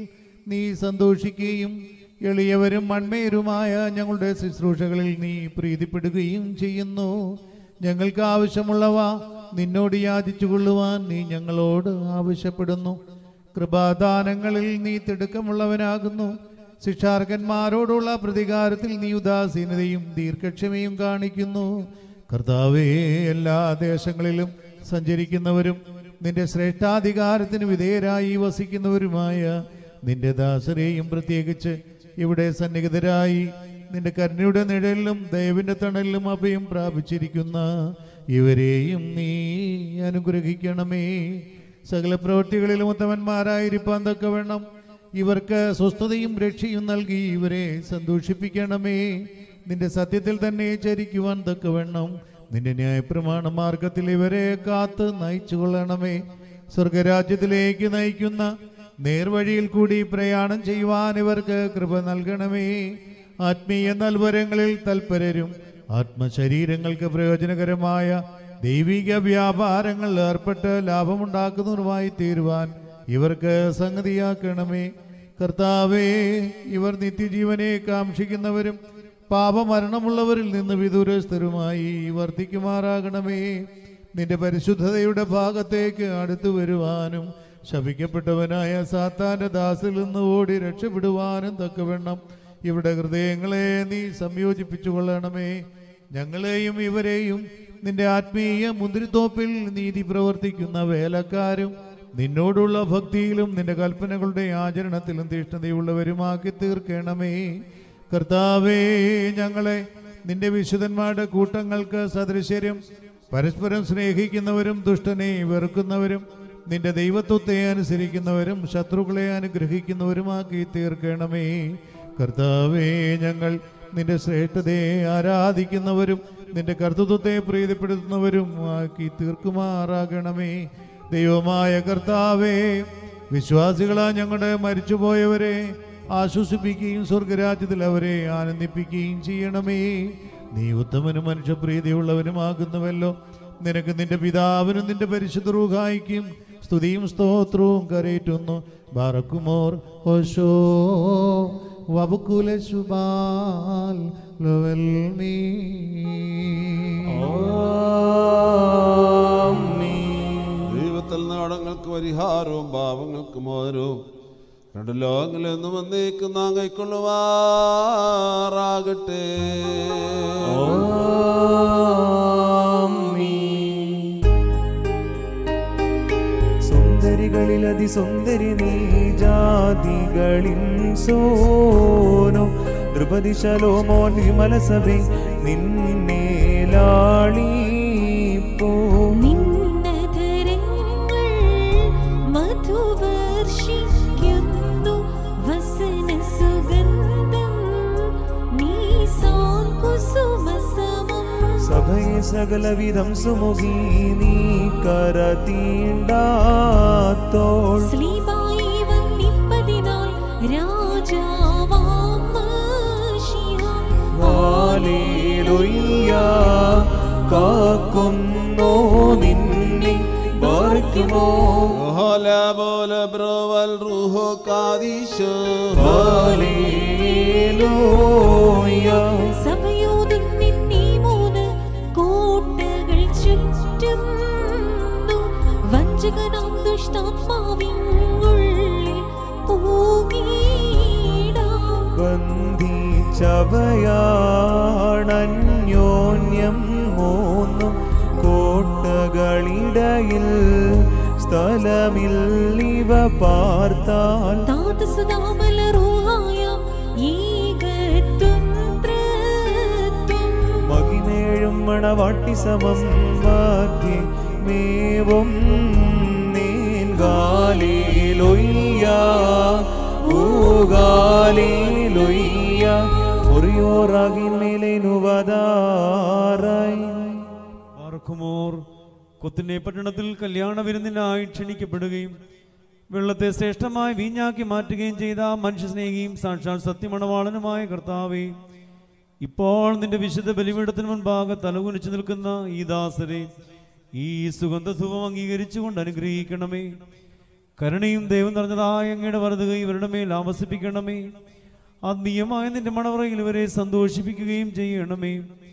നീ സന്തോഷിക്കുകയും എളിയവരും മൺമേരുമായ ഞങ്ങളുടെ ശുശ്രൂഷകളിൽ നീ പ്രീതിപ്പെടുകയും ചെയ്യുന്നു ഞങ്ങൾക്ക് ആവശ്യമുള്ളവ നിന്നോട് യാചിച്ചു കൊള്ളുവാൻ നീ ഞങ്ങളോട് ആവശ്യപ്പെടുന്നു കൃപാദാനങ്ങളിൽ നീ തിടുക്കമുള്ളവനാകുന്നു ശിക്ഷാർഹന്മാരോടുള്ള പ്രതികാരത്തിൽ നീ ഉദാസീനതയും ദീർഘക്ഷമയും കാണിക്കുന്നു കർത്താവേ എല്ലാ ദേശങ്ങളിലും സഞ്ചരിക്കുന്നവരും നിന്റെ ശ്രേഷ്ഠാധികാരത്തിന് വിധേയരായി വസിക്കുന്നവരുമായ നിന്റെ ദാസരെയും പ്രത്യേകിച്ച് ഇവിടെ സന്നിഹിതരായി നിന്റെ കരുണയുടെ നിഴലിലും ദൈവന്റെ തണലിലും അഭയം പ്രാപിച്ചിരിക്കുന്ന ഇവരെയും നീ അനുഗ്രഹിക്കണമേ സകല പ്രവൃത്തികളിലും ഉത്തമന്മാരായിരിക്കാൻ തക്ക വേണം ഇവർക്ക് സ്വസ്ഥതയും രക്ഷയും നൽകി ഇവരെ സന്തോഷിപ്പിക്കണമേ നിന്റെ സത്യത്തിൽ തന്നെ ചരിക്കുവാൻ തക്കവണ്ണം നിന്റെ ന്യായപ്രമാണ മാർഗത്തിൽ ഇവരെ കാത്ത് നയിച്ചു കൊള്ളണമേ സ്വർഗരാജ്യത്തിലേക്ക് നയിക്കുന്ന നേർവഴിയിൽ കൂടി പ്രയാണം ചെയ്യുവാൻ ഇവർക്ക് കൃപ നൽകണമേ ആത്മീയ നൽവരങ്ങളിൽ തൽപരരും ആത്മശരീരങ്ങൾക്ക് പ്രയോജനകരമായ ദൈവിക വ്യാപാരങ്ങൾ ഏർപ്പെട്ട് ലാഭമുണ്ടാക്കുന്നവരുമായി തീരുവാൻ ഇവർക്ക് സംഗതിയാക്കണമേ കർത്താവേ ഇവർ നിത്യജീവനെ കാക്ഷിക്കുന്നവരും പാപമരണമുള്ളവരിൽ നിന്ന് വിദൂരസ്ഥരുമായി വർദ്ധിക്കുമാറാകണമേ നിന്റെ പരിശുദ്ധതയുടെ ഭാഗത്തേക്ക് അടുത്തു വരുവാനും ശപിക്കപ്പെട്ടവനായ സാത്താന്റെ ദാസിൽ നിന്ന് ഓടി രക്ഷപ്പെടുവാനും തക്കവണ്ണം ഇവിടെ ഹൃദയങ്ങളെ നീ സംയോജിപ്പിച്ചു കൊള്ളണമേ ഞങ്ങളെയും ഇവരെയും നിന്റെ ആത്മീയ മുന്തിരിത്തോപ്പിൽ നീതി പ്രവർത്തിക്കുന്ന വേലക്കാരും നിന്നോടുള്ള ഭക്തിയിലും നിന്റെ കൽപ്പനകളുടെ ആചരണത്തിലും തീഷ്ണതയുള്ളവരുമാക്കി തീർക്കണമേ കർത്താവേ ഞങ്ങളെ നിന്റെ വിശുദ്ധന്മാരുടെ കൂട്ടങ്ങൾക്ക് സദൃശ്യരും പരസ്പരം സ്നേഹിക്കുന്നവരും ദുഷ്ടനെ വെറുക്കുന്നവരും നിന്റെ ദൈവത്വത്തെ അനുസരിക്കുന്നവരും ശത്രുക്കളെ അനുഗ്രഹിക്കുന്നവരുമാക്കി തീർക്കണമേ കർത്താവേ ഞങ്ങൾ നിന്റെ ശ്രേഷ്ഠതയെ ആരാധിക്കുന്നവരും നിന്റെ കർത്തൃത്വത്തെ പ്രീതിപ്പെടുത്തുന്നവരും ആക്കി തീർക്കുമാറാകണമേ ദൈവമായ കർത്താവേ വിശ്വാസികളാ ഞങ്ങളുടെ മരിച്ചുപോയവരെ ആശ്വസിപ്പിക്കുകയും സ്വർഗരാജ്യത്തിൽ അവരെ ആനന്ദിപ്പിക്കുകയും ചെയ്യണമേ നീ ഉത്തമനും മനുഷ്യപ്രീതിയുള്ളവനുമാകുന്നുവല്ലോ നിനക്ക് നിന്റെ പിതാവിനും നിന്റെ പരിശുദ്ധ റൂഹായിക്കും സ്തുതിയും സ്തോത്രവും കരേറ്റുന്നു ബാറക്കുമോർ ഓശോ വബുക്കുല ശുബാൽ ലവൽ മീ ദൈവത്തിൽ നാടങ്ങൾക്ക് പരിഹാരവും പാപങ്ങൾക്ക് മോചനവും രണ്ട് ലോകങ്ങളിൽ നിന്നും വന്നേക്കും നാം കൈക്കൊള്ളുവാറാകട്ടെ സുന്ദരികളിൽ അതിസുന്ദരി നീ ജാതികളിൻ സോനോ ദ്രുപതി ശലോമോൻ വിമല സഭെ നിന്നെ ലാളിപ്പോ നിന്നധരങ്ങൾ മധുവർഷിക്കുന്നു വസന സുഗന്ധം നീസാൻ കുസുമസമം സഭയെ സകലവിധം സുമുഖി നീ കരതീണ്ടാത്തോൾ ശ്രീബായി വന്നിപ്പതിനാൽ രാജാവാം മശിഹ ഹാലേലുയ്യ കാക്കുന്നോ നിന്നെ ബാർക്കുമോ ഓല ബോല ബ്രോവൽ റൂഹോ കാദീശോ ഹാലേലുയ്യ സഭയോടുന്നി നീ മൂന്ന് കോട്ടകൾ ചുറ്റുന്നു വഞ്ചകനാം ദുഷ്ടാത്മാവിൻ ഉള്ളിൽ പൂകിടാം ബന്ധിച്ചവയാണന്യോന്യം മൂന്നും കോട്ടകളിടയിൽ സ്ഥലമില്ലിവ പാർത്താൽ താതസുതാമലറൂഹായ ഏകത്വം ത്രത്വം മകിമേഴും മണവാട്ടി സമം മാറ്റി മേവും നീൻകാലിലൊയ്യ ഊകാലിലൊയ്യ ഒറിയോറാകിന്മേലേനുവതാറായി പാർക്കുമോർ കൊത്തിനെ പട്ടണത്തിൽ കല്യാണ വിരുന്നിനായി ക്ഷണിക്കപ്പെടുകയും വെള്ളത്തെ ശ്രേഷ്ഠമായി വീഞ്ഞാക്കി മാറ്റുകയും ചെയ്ത മനുഷ്യസ്നേഹിയും സാക്ഷാൽ സത്യമണവാളനുമായ കർത്താവേ ഇപ്പോൾ നിന്റെ വിശുദ്ധ ബലിപീഠത്തിന് മുൻപാകെ തലകുനിച്ചു നിൽക്കുന്ന ഈ ദാസരെ ഈ സുഗന്ധധൂപം അംഗീകരിച്ചുകൊണ്ട് അനുഗ്രഹിക്കണമേ കരുണയും ദൈവം നിറഞ്ഞതായ അങ്ങയുടെ വറുതുക ഇവരുടെ മേൽ ആവസിപ്പിക്കണമേ ആത്മീയമായ നിന്റെ മണവറയിൽ ഇവരെ സന്തോഷിപ്പിക്കുകയും ചെയ്യണമേ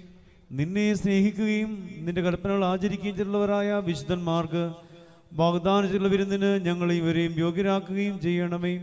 നിന്നെ സ്നേഹിക്കുകയും നിന്റെ കൽപ്പനകൾ ആചരിക്കുകയും ചെയ്തുള്ളവരായ വിശുദ്ധന്മാർക്ക് വാഗ്ദാനത്തിലുള്ള വിരുന്നിന് ഞങ്ങൾ ഇവരെയും യോഗ്യരാക്കുകയും ചെയ്യണമേ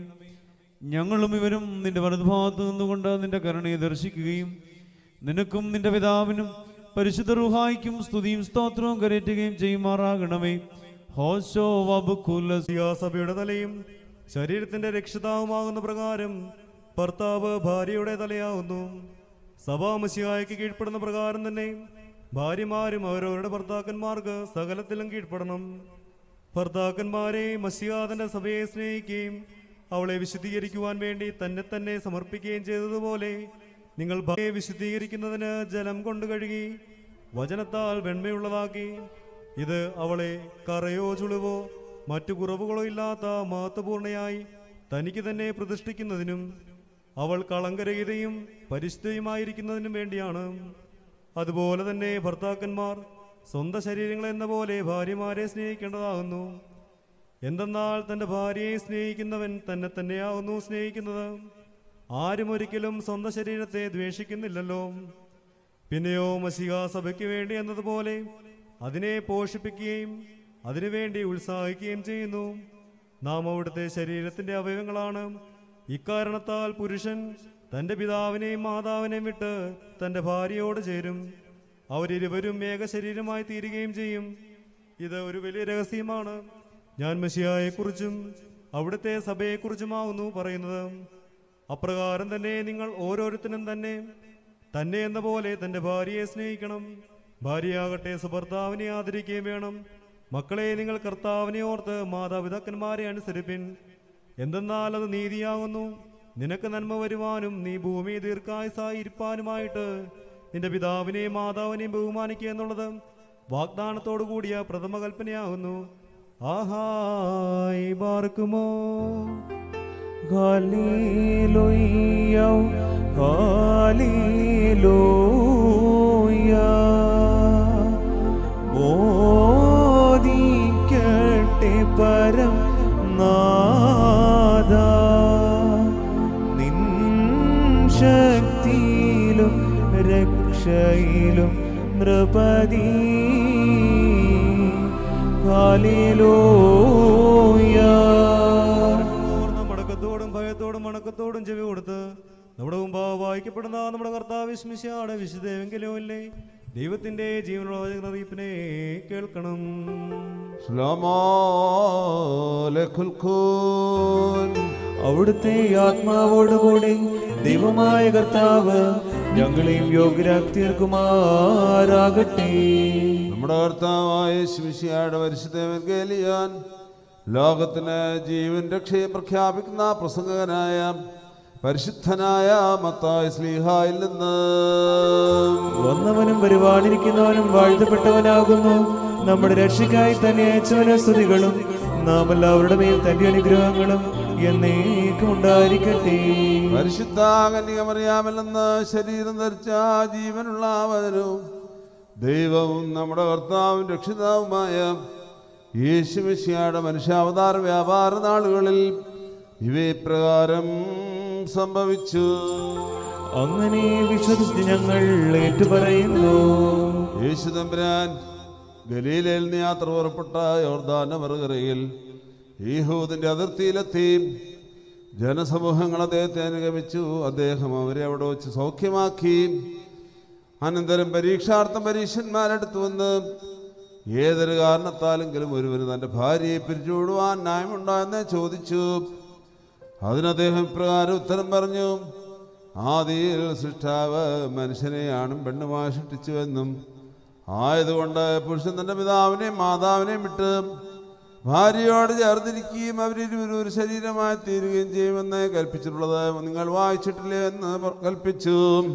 ഞങ്ങളും ഇവരും നിന്റെ വലതുഭാഗത്ത് നിന്നുകൊണ്ട് നിന്റെ കരുണയെ ദർശിക്കുകയും നിനക്കും നിന്റെ പിതാവിനും പരിശുദ്ധ റുഹായിക്കും സ്തുതിയും സ്തോത്രവും കരയറ്റുകയും ചെയ്യുമാറാകണമേ ഹോശോ വബുക്കുലസ് സഭയുടെ തലയും ശരീരത്തിന്റെ രക്ഷിതാവുമാകുന്ന പ്രകാരം ഭർത്താവ് ഭാര്യയുടെ തലയാവുന്നു സഭാമസിയായ്ക്ക് കീഴ്പ്പെടുന്ന പ്രകാരം തന്നെ ഭാര്യമാരും അവരവരുടെ ഭർത്താക്കന്മാർക്ക് സകലത്തിലും കീഴ്പ്പെടണം ഭർത്താക്കന്മാരെ മസിയാതന്റെ സഭയെ സ്നേഹിക്കുകയും അവളെ വിശുദ്ധീകരിക്കുവാൻ വേണ്ടി തന്നെ തന്നെ സമർപ്പിക്കുകയും ചെയ്തതുപോലെ നിങ്ങൾ ഭാര്യയെ വിശുദ്ധീകരിക്കുന്നതിന് ജലം കൊണ്ടു കഴുകി വചനത്താൽ വെണ്മയുള്ളതാക്കി ഇത് അവളെ കറയോ ചുളിവോ മറ്റു കുറവുകളോ ഇല്ലാത്ത മഹത്വപൂർണയായി തനിക്ക് തന്നെ പ്രതിഷ്ഠിക്കുന്നതിനും അവൾ കളങ്കരഹിതയും പരിശുദ്ധയുമായിരിക്കുന്നതിനും വേണ്ടിയാണ് അതുപോലെ തന്നെ ഭർത്താക്കന്മാർ സ്വന്തം ശരീരങ്ങൾ എന്ന പോലെ ഭാര്യമാരെ സ്നേഹിക്കേണ്ടതാകുന്നു എന്തെന്നാൽ തന്റെ ഭാര്യയെ സ്നേഹിക്കുന്നവൻ തന്നെ തന്നെയാകുന്നു സ്നേഹിക്കുന്നത് ആരും ഒരിക്കലും സ്വന്തം ശരീരത്തെ ദ്വേഷിക്കുന്നില്ലല്ലോ പിന്നെയോ മസിക സഭയ്ക്ക് വേണ്ടി എന്നതുപോലെ അതിനെ പോഷിപ്പിക്കുകയും അതിനുവേണ്ടി ഉത്സാഹിക്കുകയും ചെയ്യുന്നു നാം അവിടുത്തെ ശരീരത്തിന്റെ അവയവങ്ങളാണ് ഇക്കാരണത്താൽ പുരുഷൻ തന്റെ പിതാവിനെയും മാതാവിനെയും വിട്ട് തന്റെ ഭാര്യയോട് ചേരും അവരിരുവരും ഏക ശരീരമായി തീരുകയും ചെയ്യും ഇത് ഒരു വലിയ രഹസ്യമാണ് ഞാൻ മെസ്സിയായെക്കുറിച്ചും അവിടുത്തെ സഭയെക്കുറിച്ചുമാവുന്നു പറയുന്നത് അപ്രകാരം തന്നെ നിങ്ങൾ ഓരോരുത്തരും തന്നെ തന്നെ എന്ന പോലെ തന്റെ ഭാര്യയെ സ്നേഹിക്കണം ഭാര്യയാകട്ടെ സുഭർത്താവിനെ ആദരിക്കുകയും വേണം മക്കളെ നിങ്ങൾ കർത്താവിനെ ഓർത്ത് മാതാപിതാക്കന്മാരെ അനുസരിപ്പിൻ എന്തെന്നാൽ അത് നീതിയാകുന്നു നിനക്ക് നന്മ വരുവാനും നീ ഭൂമി ദീർഘായുസായി ഇരിപ്പാനുമായിട്ട് നിന്റെ പിതാവിനെയും മാതാവിനെയും ബഹുമാനിക്കുക എന്നുള്ളത് വാഗ്ദാനത്തോടു കൂടിയ പ്രഥമ കൽപ്പനയാകുന്നു ആഹായി ബാർക്കുമോ Hallelujah, hallelujah. മോദിക്കട്ടെ പരം നാദ നിൻ ശക്തിയിലും രക്ഷയിലും നൃപതി Hallelujah. പൂർണ്ണ മടക്കത്തോടും ഭയത്തോടും വണക്കത്തോടും ചെവി കൊടുത്ത് നമ്മുടെ മുമ്പാകെ വായിക്കപ്പെടുന്ന നമ്മുടെ കർത്താവ് വിസ്മിശാടെ വിശുദ്ധേവെങ്കിലോ അല്ലേ ദൈവത്തിന്റെ ജീവനുള്ള വചന അറിയിപ്പിനെ കേൾക്കണം ശ്ലോമോ ലഖുൽഖൂൻ അവിടുത്തെ ആത്മാവോടുകൂടി ദൈവമായ കർത്താവ് ഞങ്ങളെയും യോഗ്യരാക്കി തീർക്കുമാറാകട്ടെ നമ്മുടെ കർത്താവായ ശിമിശിയായുടെ പരിശുദ്ധ ഗേലിയാൻ ലോകത്തിന് ജീവൻ രക്ഷയെ പ്രഖ്യാപിക്കുന്ന പ്രസംഗകനായ പരിശുദ്ധനായ മത്തായ സ്ലീഹായിൽ നിന്ന് വന്നവനും വരുവാനിരിക്കുന്നവനും വാഴ്ത്തപ്പെട്ടവനാകുന്നു നമ്മുടെ രക്ഷയ്ക്കായി തന്നെ അയച്ചവന സ്തുതികളും നാം എല്ലാവരുടെ മേൽ തന്റെ അനുഗ്രഹങ്ങളും എന്നേക്കും ഉണ്ടായിരിക്കട്ടെ പരിശുദ്ധ കന്യകമറിയാമല്ലെന്ന് ശരീരം ധരിച്ച ജീവനുള്ള വചനവും ദൈവവും നമ്മുടെ കർത്താവും രക്ഷിതാവുമായ യേശുമിശിയായുടെ മനുഷ്യാവതാര വ്യാപാര നാളുകളിൽ ഇവപ്രകാരം സംഭവിച്ചു അങ്ങനെ വിശ്വസിച്ച് ഞങ്ങൾ ഏറ്റുപറയുന്നു യേശു തമ്പുരാൻ ഗലീലയിൽ നിന്ന് യാത്ര പുറപ്പെട്ട യോർദാന മറുകരയിൽ ഈഹൂദിന്റെ അതിർത്തിയിലെത്തി ജനസമൂഹങ്ങൾ അദ്ദേഹത്തെ അനുഗമിച്ചു അദ്ദേഹം അവരെ അവിടെ വെച്ച് സൗഖ്യമാക്കി അനന്തരം പരീക്ഷാർത്ഥം പരീക്ഷന്മാരെടുത്തു വന്ന് ഏതൊരു കാരണത്താലെങ്കിലും ഒരുവന് തൻ്റെ ഭാര്യയെ പിരിച്ചുവിടുവാൻ ന്യായമുണ്ടോ എന്ന് ചോദിച്ചു അതിന് അദ്ദേഹം ഇപ്രകാരം ഉത്തരം പറഞ്ഞു ആദിയിൽ സൃഷ്ടാവ് മനുഷ്യനെ ആണും പെണ്ണുമായി സൃഷ്ടിച്ചുവെന്നും ആയതുകൊണ്ട് പുരുഷൻ തൻ്റെ പിതാവിനെയും മാതാവിനെയും വിട്ട് ഭാര്യയോട് ചേർന്നിരിക്കുകയും അവരിരുവരും ഒരു ശരീരമായി തീരുകയും ചെയ്യുമെന്ന് കൽപ്പിച്ചിട്ടുള്ളത് നിങ്ങൾ വായിച്ചിട്ടില്ലേ എന്ന് പ- കൽപ്പിച്ചു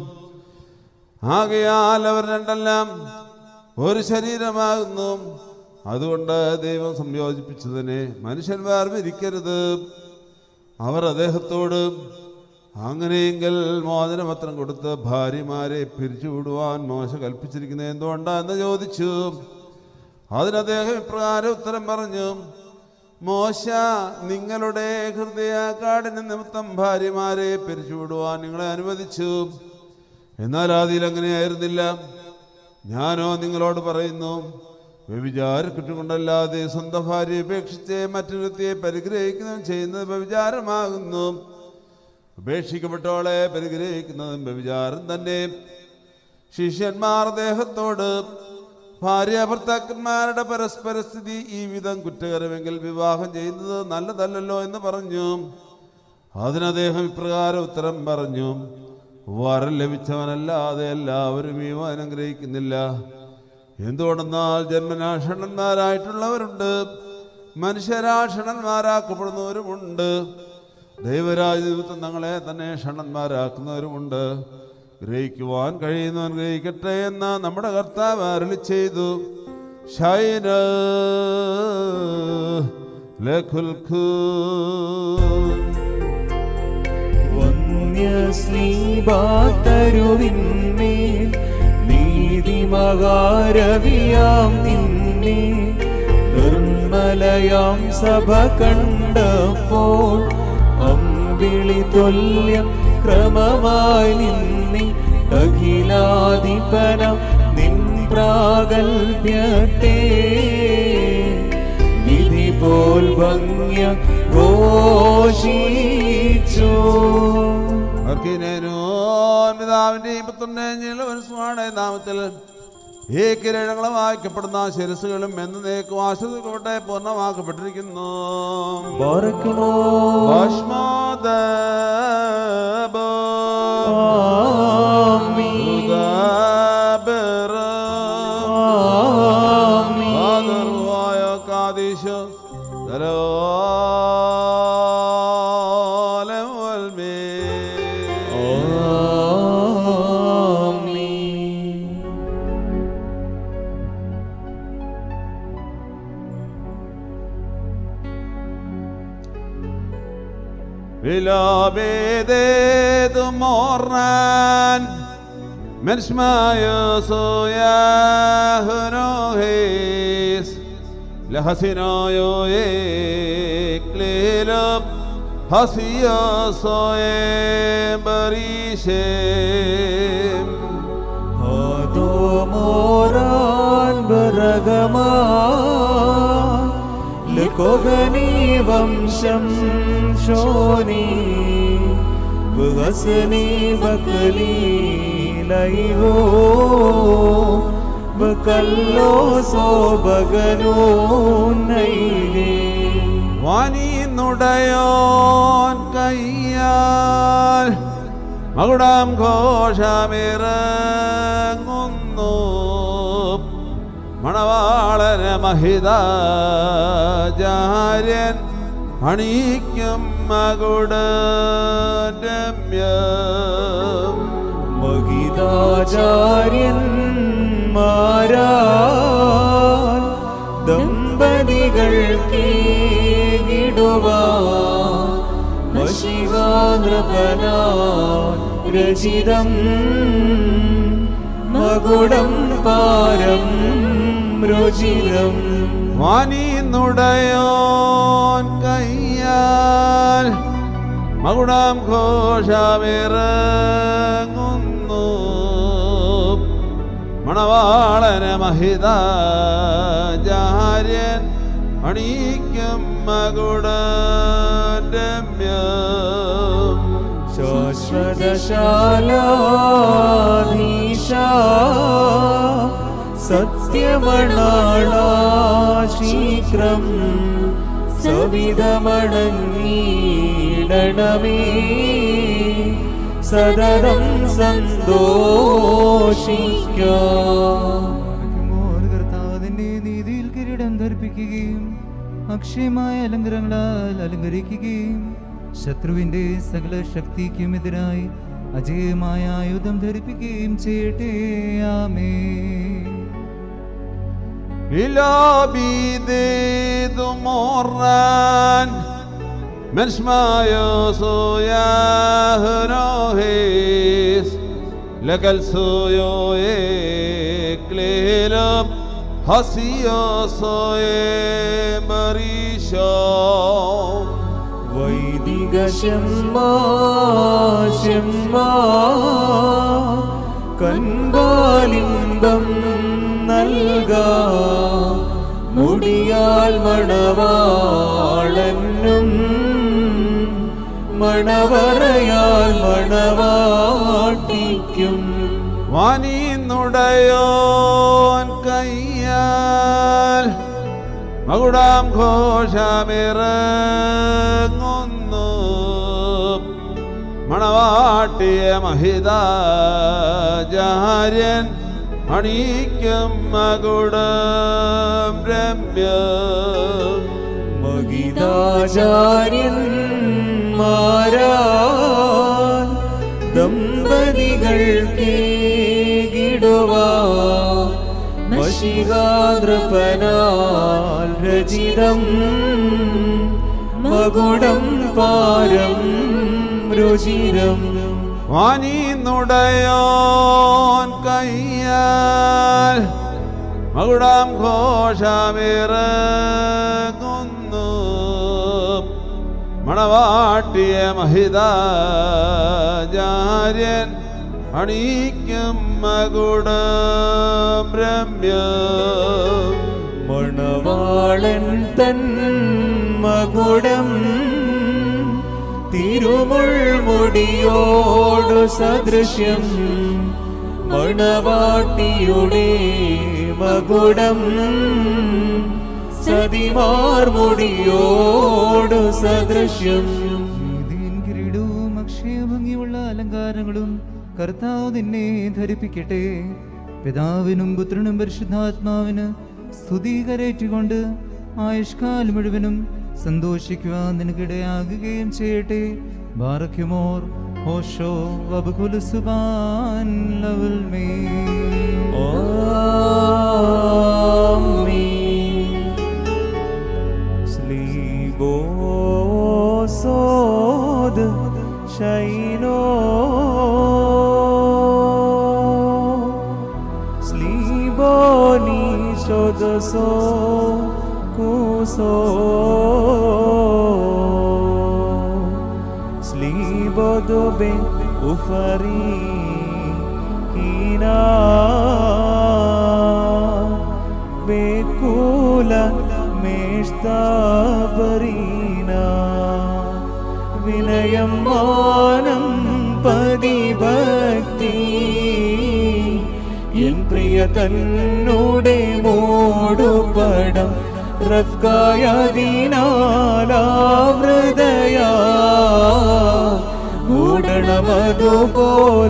ആകയാൽ അവർ രണ്ടെല്ലാം ഒരു ശരീരമാകുന്നു അതുകൊണ്ട് ദൈവം സംയോജിപ്പിച്ചതിനെ മനുഷ്യൻ വേർപിരിക്കരുത് അവർ അദ്ദേഹത്തോട് അങ്ങനെയെങ്കിൽ മോചനപത്രം കൊടുത്ത് ഭാര്യമാരെ പിരിച്ചുവിടുവാൻ മോശ കൽപ്പിച്ചിരിക്കുന്നത് എന്തുകൊണ്ടാന്ന് ചോദിച്ചു അതിന് അദ്ദേഹം ഇപ്രകാരം ഉത്തരം പറഞ്ഞു മോശ നിങ്ങളുടെ ഹൃദയ കാടിന് നിമിത്തം ഭാര്യമാരെ പിരിച്ചുവിടുവാൻ നിങ്ങളെ അനുവദിച്ചു എന്നാൽ ആദിയിൽ അങ്ങനെയായിരുന്നില്ല ഞാനോ നിങ്ങളോട് പറയുന്നു വ്യഭിചാര കുറ്റം സ്വന്തം ഭാര്യയെ ഉപേക്ഷിച്ച് മറ്റൊരുത്തിയെ പരിഗ്രഹിക്കുന്നതും ചെയ്യുന്നത് വ്യഭിചാരമാകുന്നു ഉപേക്ഷിക്കപ്പെട്ടവളെ പരിഗ്രഹിക്കുന്നതും വ്യഭിചാരം തന്നെ ശിഷ്യന്മാർ അദ്ദേഹത്തോട് ഭാര്യ ഭർത്താക്കന്മാരുടെ പരസ്പര സ്ഥിതി ഈ വിധം കുറ്റകരമെങ്കിൽ വിവാഹം ചെയ്യുന്നത് നല്ലതല്ലല്ലോ എന്ന് പറഞ്ഞു അതിന് അദ്ദേഹം ഇപ്രകാരം ഉത്തരം പറഞ്ഞു വരം ലഭിച്ചവനല്ലാതെ എല്ലാവരും ഈ വചനം അനുഗ്രഹിക്കുന്നില്ല എന്തുകൊണ്ടെന്നാൽ ജന്മനാ ഷണന്മാരായിട്ടുള്ളവരുണ്ട് മനുഷ്യരാ ഷണന്മാരാക്കപ്പെടുന്നവരുമുണ്ട് ദൈവരാജ നിമിത്തം ഞങ്ങളെ തന്നെ ഷണന്മാരാക്കുന്നവരുമുണ്ട് ഗ്രഹിക്കുവാൻ കഴിയുന്നവൻ ഗ്രഹിക്കട്ടെ എന്ന് നമ്മുടെ കർത്താവ് അരളി ചെയ്തു ഷൈന ലഖുൽഖൂ വന്യസ്ലീബാത്തരുവിന്മേൽ നീതിമകാരവിയാം നിന്നെ നിർമ്മലയാം സഭ കണ്ടപ്പോൾ അമ്പിളി തുല്യം ക്രമമായി നിന്നി അഖിലാധിപന നിൻ പ്രാഗൽഭ്യത്തെ വിധി പോൽ ഭംഗ്യ ഘോഷിച്ചു പിതാവിന്റെയും പുത്രന്റെയും മനസ്സുമാണ് നാമത്തിൽ ഈ കിരീടങ്ങളും വായിക്കപ്പെടുന്ന ശിരസുകളും എന്നേക്കും ആശ്വസിക്കട്ടെ പൂർണ്ണമാക്കപ്പെട്ടിരിക്കുന്നു ബാറക്കുമോ ഭസ്മോദബോ ആമീൻ. ഉദാബിറ. ആമീൻ. ആദർവായ കാദീശ് ദലോലം വൽമേ. ആമീൻ. بلابد مورن من شما يسوع هنوهيس لحسنا يكليلب حسيا صوي بريشم ഹോമോരാൻ ബരഗമാ ലകോഗനി വംശം ശോനി بغسني بكليليو بكلو صوبغنو نيلي വാനിന്നുടയോൻ കയ്യാൽ മകുടാം ഘോഷമിറങ്ങുന്നു മണവാളന മഹിതാചാര്യൻ അണിക്കും മകുട രമ്യം മഹിതാചാര്യന്മാരാൽ ദമ്പതികൾ കേടുവാൻ മഷികാനൃപനാൽ രചിതം മകുടം പാരം രുചിരം വാനിന്നുടയോൻ കയ്യാൽ മകുടാം ഘോഷമിറങ്ങുന്നു മണവാളന മഹിതാചാര്യൻ അണിക്കും മകുട രമ്യം ശാശ്വതശാലാധീശ സത്യമണാളാ ശീഘ്രം സവിധമണങ്ങീടണമേ സതതം സന്തോഷിക്കാം ഒരു കർത്താവിന്റെ നീതിയിൽ കിരീടം ധരിപ്പിക്കുകയും അക്ഷയമായ അലങ്കാരങ്ങളാൽ അലങ്കരിക്കുകയും ശത്രുവിന്റെ സകല ശക്തിക്കും എതിരായി അജയമായ ആയുധം ധരിപ്പിക്കുകയും ചെയ്യട്ടെ ആമേ ഇലാബീദേതു മോറാൻ മെൻസ്മായോസോ യാഹ്രോഹേസ് ലകൽ സോയോയേ ക്ലേലം ഹസിയോസോയേ ബരീശോ വൈദിക ശമ്മാ ശമ്മാ കൻപാലിംബം നൽകാ മുടിയാൽ മണവാളനും മണവറയാൽ മണവാട്ടിക്കും വാനിന്നുടയോൻ കയ്യാൽ മകുടാം ഘോഷമിറങ്ങുന്നു മണവാട്ടിയ മഹിതാചാര്യൻ അണിക്കും മകുടം രമ്യം മഹിതാചാര്യന്മാരാൽ ദമ്പതികൾ കേടുവാ മഷികാതൃപനാൽ രചിതം മകുടം പാരം രുചിരം വാനിന്നുടയോൻ കയ്യാൽ മകുടാം ഘോഷമിറങ്ങുന്നു മണവാട്ടിയ മഹിതാചാര്യൻ അണിക്കും മകുടം രമ്യം മണവാളൻ തൻ മകുടം തിരുമുൾമുടിയോടു സദൃശ്യം മണവാട്ടിയുടെ മകുടം സതിമാർമുടിയോടു സദൃശ്യം നീതിയിൻ കിരീടവും അക്ഷയഭംഗിയുള്ള അലങ്കാരങ്ങളും കർത്താവ് നിന്നെ ധരിപ്പിക്കട്ടെ പിതാവിനും പുത്രനും പരിശുദ്ധാത്മാവിന് സ്തുതി കരേറ്റുകൊണ്ട് ആയുഷ്കാലം മുഴുവനും സന്തോഷിക്കുവാൻ നിനക്കിടയാകുകയും ചെയ്യട്ടെ ബാറയ്ക്കുമോർ ഓഷോ വബുകുലുസുബാൻ ലവൽ മേ ആമീൻ. സ്ലീബോസോദ് ശൈനോ സ്ലീബോനി ശോദസോ കുസോ സ്ലീബോദോബെ ഉഫറി കീനാ ബേക്കൂല മേഷ്താബറീന വിനയം മാനം പ്രിയ തന്നൂടെ മൂടുപടം റഫ്കായതിനാലാവൃതയാ മൂടണമതുപോൽ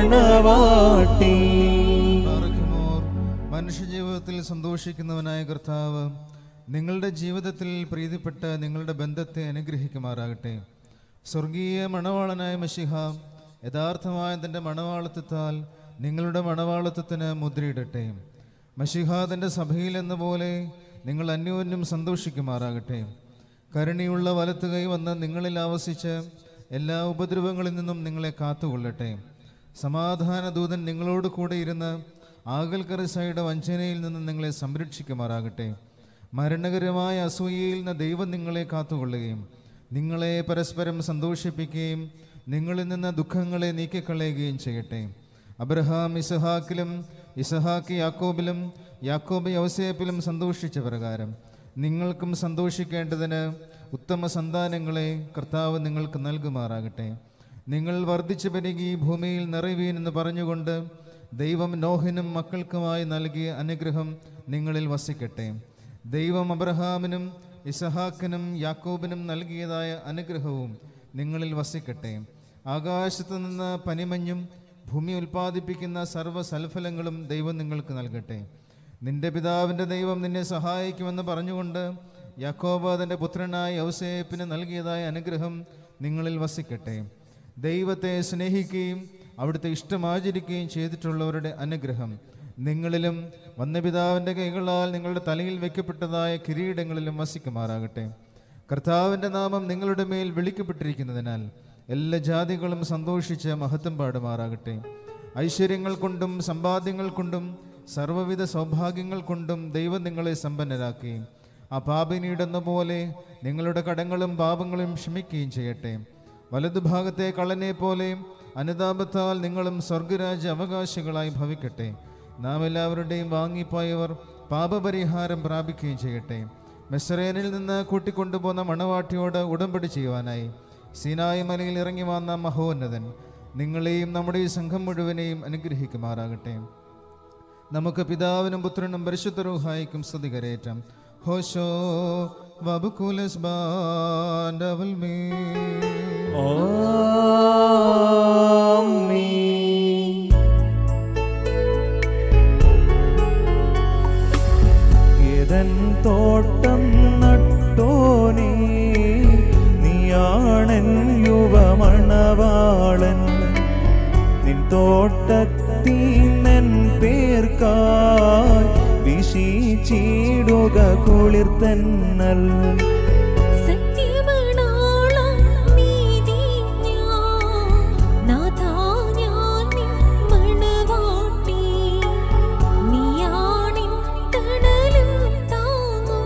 മണവാട്ടി പാറയ്ക്കുമോർ മനുഷ്യജീവിതത്തിൽ സന്തോഷിക്കുന്നവനായ കർത്താവ് നിങ്ങളുടെ ജീവിതത്തിൽ പ്രീതിപ്പെട്ട് നിങ്ങളുടെ ബന്ധത്തെ അനുഗ്രഹിക്കുമാറാകട്ടെ സ്വർഗീയ മണവാളനായ മഷിഹ യഥാർത്ഥമായ തൻ്റെ മണവാളത്വത്താൽ നിങ്ങളുടെ മണവാളത്വത്തിന് മുദ്രയിടട്ടെ മഷിഹ തൻ്റെ സഭയിൽ എന്ന പോലെ നിങ്ങൾ അന്യോന്യം സന്തോഷിക്കുമാറാകട്ടെ കരുണയുള്ള വലത്ത് കൈ വന്ന് നിങ്ങളിൽ ആവസിച്ച് എല്ലാ ഉപദ്രവങ്ങളിൽ നിന്നും നിങ്ങളെ കാത്തുകൊള്ളട്ടെ സമാധാന ദൂതൻ നിങ്ങളോട് കൂടെ ഇരുന്ന് ആകൽക്കറിസയുടെ വഞ്ചനയിൽ നിന്ന് നിങ്ങളെ സംരക്ഷിക്കുമാറാകട്ടെ മരണകരമായ അസൂയയിൽ നിന്ന് ദൈവം നിങ്ങളെ കാത്തുകൊള്ളുകയും നിങ്ങളെ പരസ്പരം സന്തോഷിപ്പിക്കുകയും നിങ്ങളിൽ നിന്ന് ദുഃഖങ്ങളെ നീക്കിക്കളയുകയും ചെയ്യട്ടെ അബ്രഹാം ഇസഹാക്കിലും ഇസഹാക്ക് യാക്കോബിലും യാക്കോബ് യൗസേപ്പിലും സന്തോഷിച്ച പ്രകാരം നിങ്ങൾക്കും സന്തോഷിക്കേണ്ടതിന് ഉത്തമ സന്താനങ്ങളെ കർത്താവ് നിങ്ങൾക്ക് നൽകുമാറാകട്ടെ നിങ്ങൾ വർദ്ധിച്ചു പെരുകി ഭൂമിയിൽ നിറയുവീനെന്ന് പറഞ്ഞുകൊണ്ട് ദൈവം നോഹിനും മക്കൾക്കുമായി നൽകിയ അനുഗ്രഹം നിങ്ങളിൽ വസിക്കട്ടെ ദൈവം അബ്രഹാമിനും ഇസഹാക്കിനും യാക്കോബിനും നൽകിയതായ അനുഗ്രഹവും നിങ്ങളിൽ വസിക്കട്ടെ ആകാശത്തു നിന്ന് പനിമഞ്ഞും ഭൂമി ഉൽപ്പാദിപ്പിക്കുന്ന സർവ്വ സൽഫലങ്ങളും ദൈവം നിങ്ങൾക്ക് നൽകട്ടെ നിന്റെ പിതാവിൻ്റെ ദൈവം നിന്നെ സഹായിക്കുമെന്ന് പറഞ്ഞുകൊണ്ട് യാക്കോബ തൻ്റെ പുത്രനായ യൗസേപ്പിന് നൽകിയതായ അനുഗ്രഹം നിങ്ങളിൽ വസിക്കട്ടെ ദൈവത്തെ സ്നേഹിക്കുകയും അവിടുത്തെ ഇഷ്ടമാചരിക്കുകയും ചെയ്തിട്ടുള്ളവരുടെ അനുഗ്രഹം നിങ്ങളിലും വന്യപിതാവിൻ്റെ കൈകളാൽ നിങ്ങളുടെ തലയിൽ വയ്ക്കപ്പെട്ടതായ കിരീടങ്ങളിലും വസിക്കുമാറാകട്ടെ കർത്താവിൻ്റെ നാമം നിങ്ങളുടെ മേൽ വിളിക്കപ്പെട്ടിരിക്കുന്നതിനാൽ എല്ലാ ജാതികളും സന്തോഷിച്ച് മഹത്വം പാടുമാറാകട്ടെ ഐശ്വര്യങ്ങൾ കൊണ്ടും സമ്പാദ്യങ്ങൾ കൊണ്ടും സർവ്വവിധ സൗഭാഗ്യങ്ങൾ കൊണ്ടും ദൈവം നിങ്ങളെ സമ്പന്നരാക്കി ആ പാപിനിയുടെന്ന പോലെ നിങ്ങളുടെ കടങ്ങളും പാപങ്ങളും ക്ഷമിക്കുകയും ചെയ്യട്ടെ വലതുഭാഗത്തെ കള്ളനെ പോലെ അനുതാപത്താൽ നിങ്ങളും സ്വർഗരാജ്യ അവകാശികളായി ഭവിക്കട്ടെ നാം എല്ലാവരുടെയും വാങ്ങിപ്പോയവർ പാപപരിഹാരം പ്രാപിക്കുകയും ചെയ്യട്ടെ മെസ്രേനിൽ നിന്ന് കൂട്ടിക്കൊണ്ടുപോകുന്ന മണവാട്ടിയോട് ഉടമ്പടി ചെയ്യുവാനായി സീനായി മലയിൽ ഇറങ്ങി വന്ന മഹോന്നതൻ നിങ്ങളെയും നമ്മുടെ ഈ സംഘം മുഴുവനെയും അനുഗ്രഹിക്കുമാറാകട്ടെ നമുക്ക് പിതാവിനും പുത്രനും പരിശുദ്ധ റൂഹായിക്കും സ്തുതി കരയേറ്റാം ഹോശോ വബുക്കുലസ് ബാൻഡവൽ മേ ആമീൻ. ഏതൻ തോട്ടം നട്ടോനേ നീയാണൻ യുവമണവാളൻ നിൻ തോട്ടത്തിനൻ പേർക്കായി വിശീച്ചിടുക കുളിർത്തന്നൽ സത്യമണാളം നീതിജ്ഞാ, നാഥാ ഞാൻ നിൻ മണവാട്ടി. നീയാണിൻ തണലും താങ്ങും,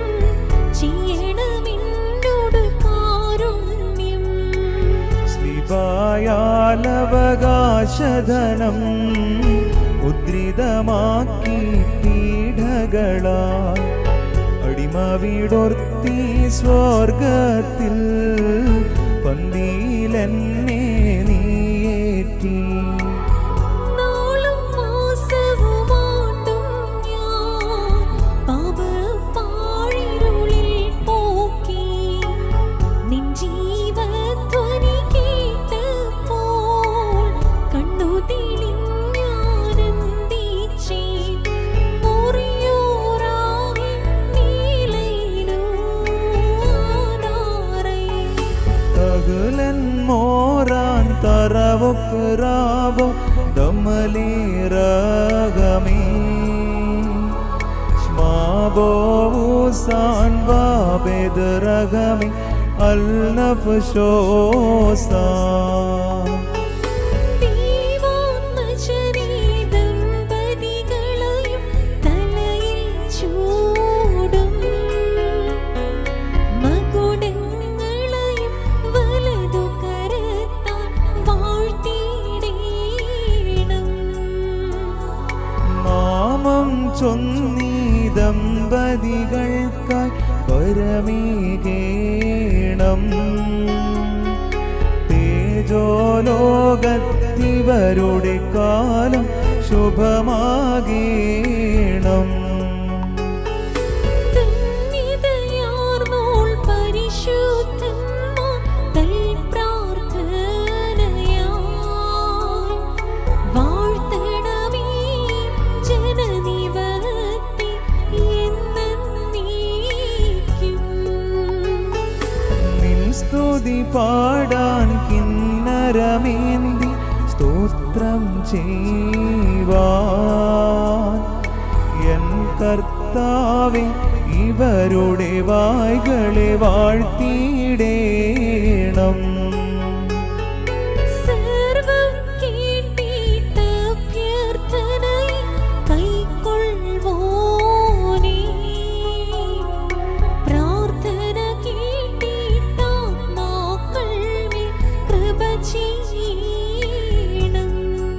ചെയ്യണമെന്നോട് കാരുണ്യം. സ്ലിപായാലവകാശധനം ഉദ്രിതമാക്കി പീഠകളാൽ അടിമ വീടൊർത്തി സ്വർഗത്തിൽ പന്തിയിലെന്നെ നീയേറ്റി നാളും മാസവുമാണ്ടും ഞാൻ പാപപ്പാഴിരുളിൽ പോക്കി. നിൻ ജീവധ്വനി കേട്ടപ്പോൾ കണ്ണു തെളിഞ്ഞാനന്ദിച്ചേ. മുറിയോറാകെ നീലയിലൂനാറേ. തകുലൻ മോറാൻ തറവൊക്കുറാവോ ദമലീരകമേ സ്മാബോസാൻ ബാബെദറകമേ അൽനഫ്ശോസാ ദൈവാത്മജനീ ദമ്പതികളെയും തലയിൽ ചൂടും മകുടങ്ങളെയും വലതു കരത്താൽ വാഴ്ത്തിയിടേണം. നാമം ചൊന്നീ ദമ്പതികൾക്കായി പരമീകേണം തേജോലോകത്തിവരുടെ കാലം ശുഭമാകേണം ധന്യതയാർന്നോൾ പരിശുദ്ധന്മാർ തൽ പ്രാർത്ഥനയാൽ വാഴ്ത്തണമേ ജനനിവഹത്തെ എന്നേക്കും നിൻ സ്തുതി പാടാൻ കിന്നരമേന്തി സ്തോത്രം ചെയ്യുവാൻ എൻ കർത്താവെ ഇവരുടെ വായ്കളെ വാഴ്ത്തിയിടേണം സർവം കേട്ടിട്ട് അഭ്യർത്ഥനയെ കൈക്കൊള്ളുവോനേ. പ്രാർത്ഥന കേട്ടിട്ടാത്മാക്കൾ മേൽ കൃപ ചെയ്യണം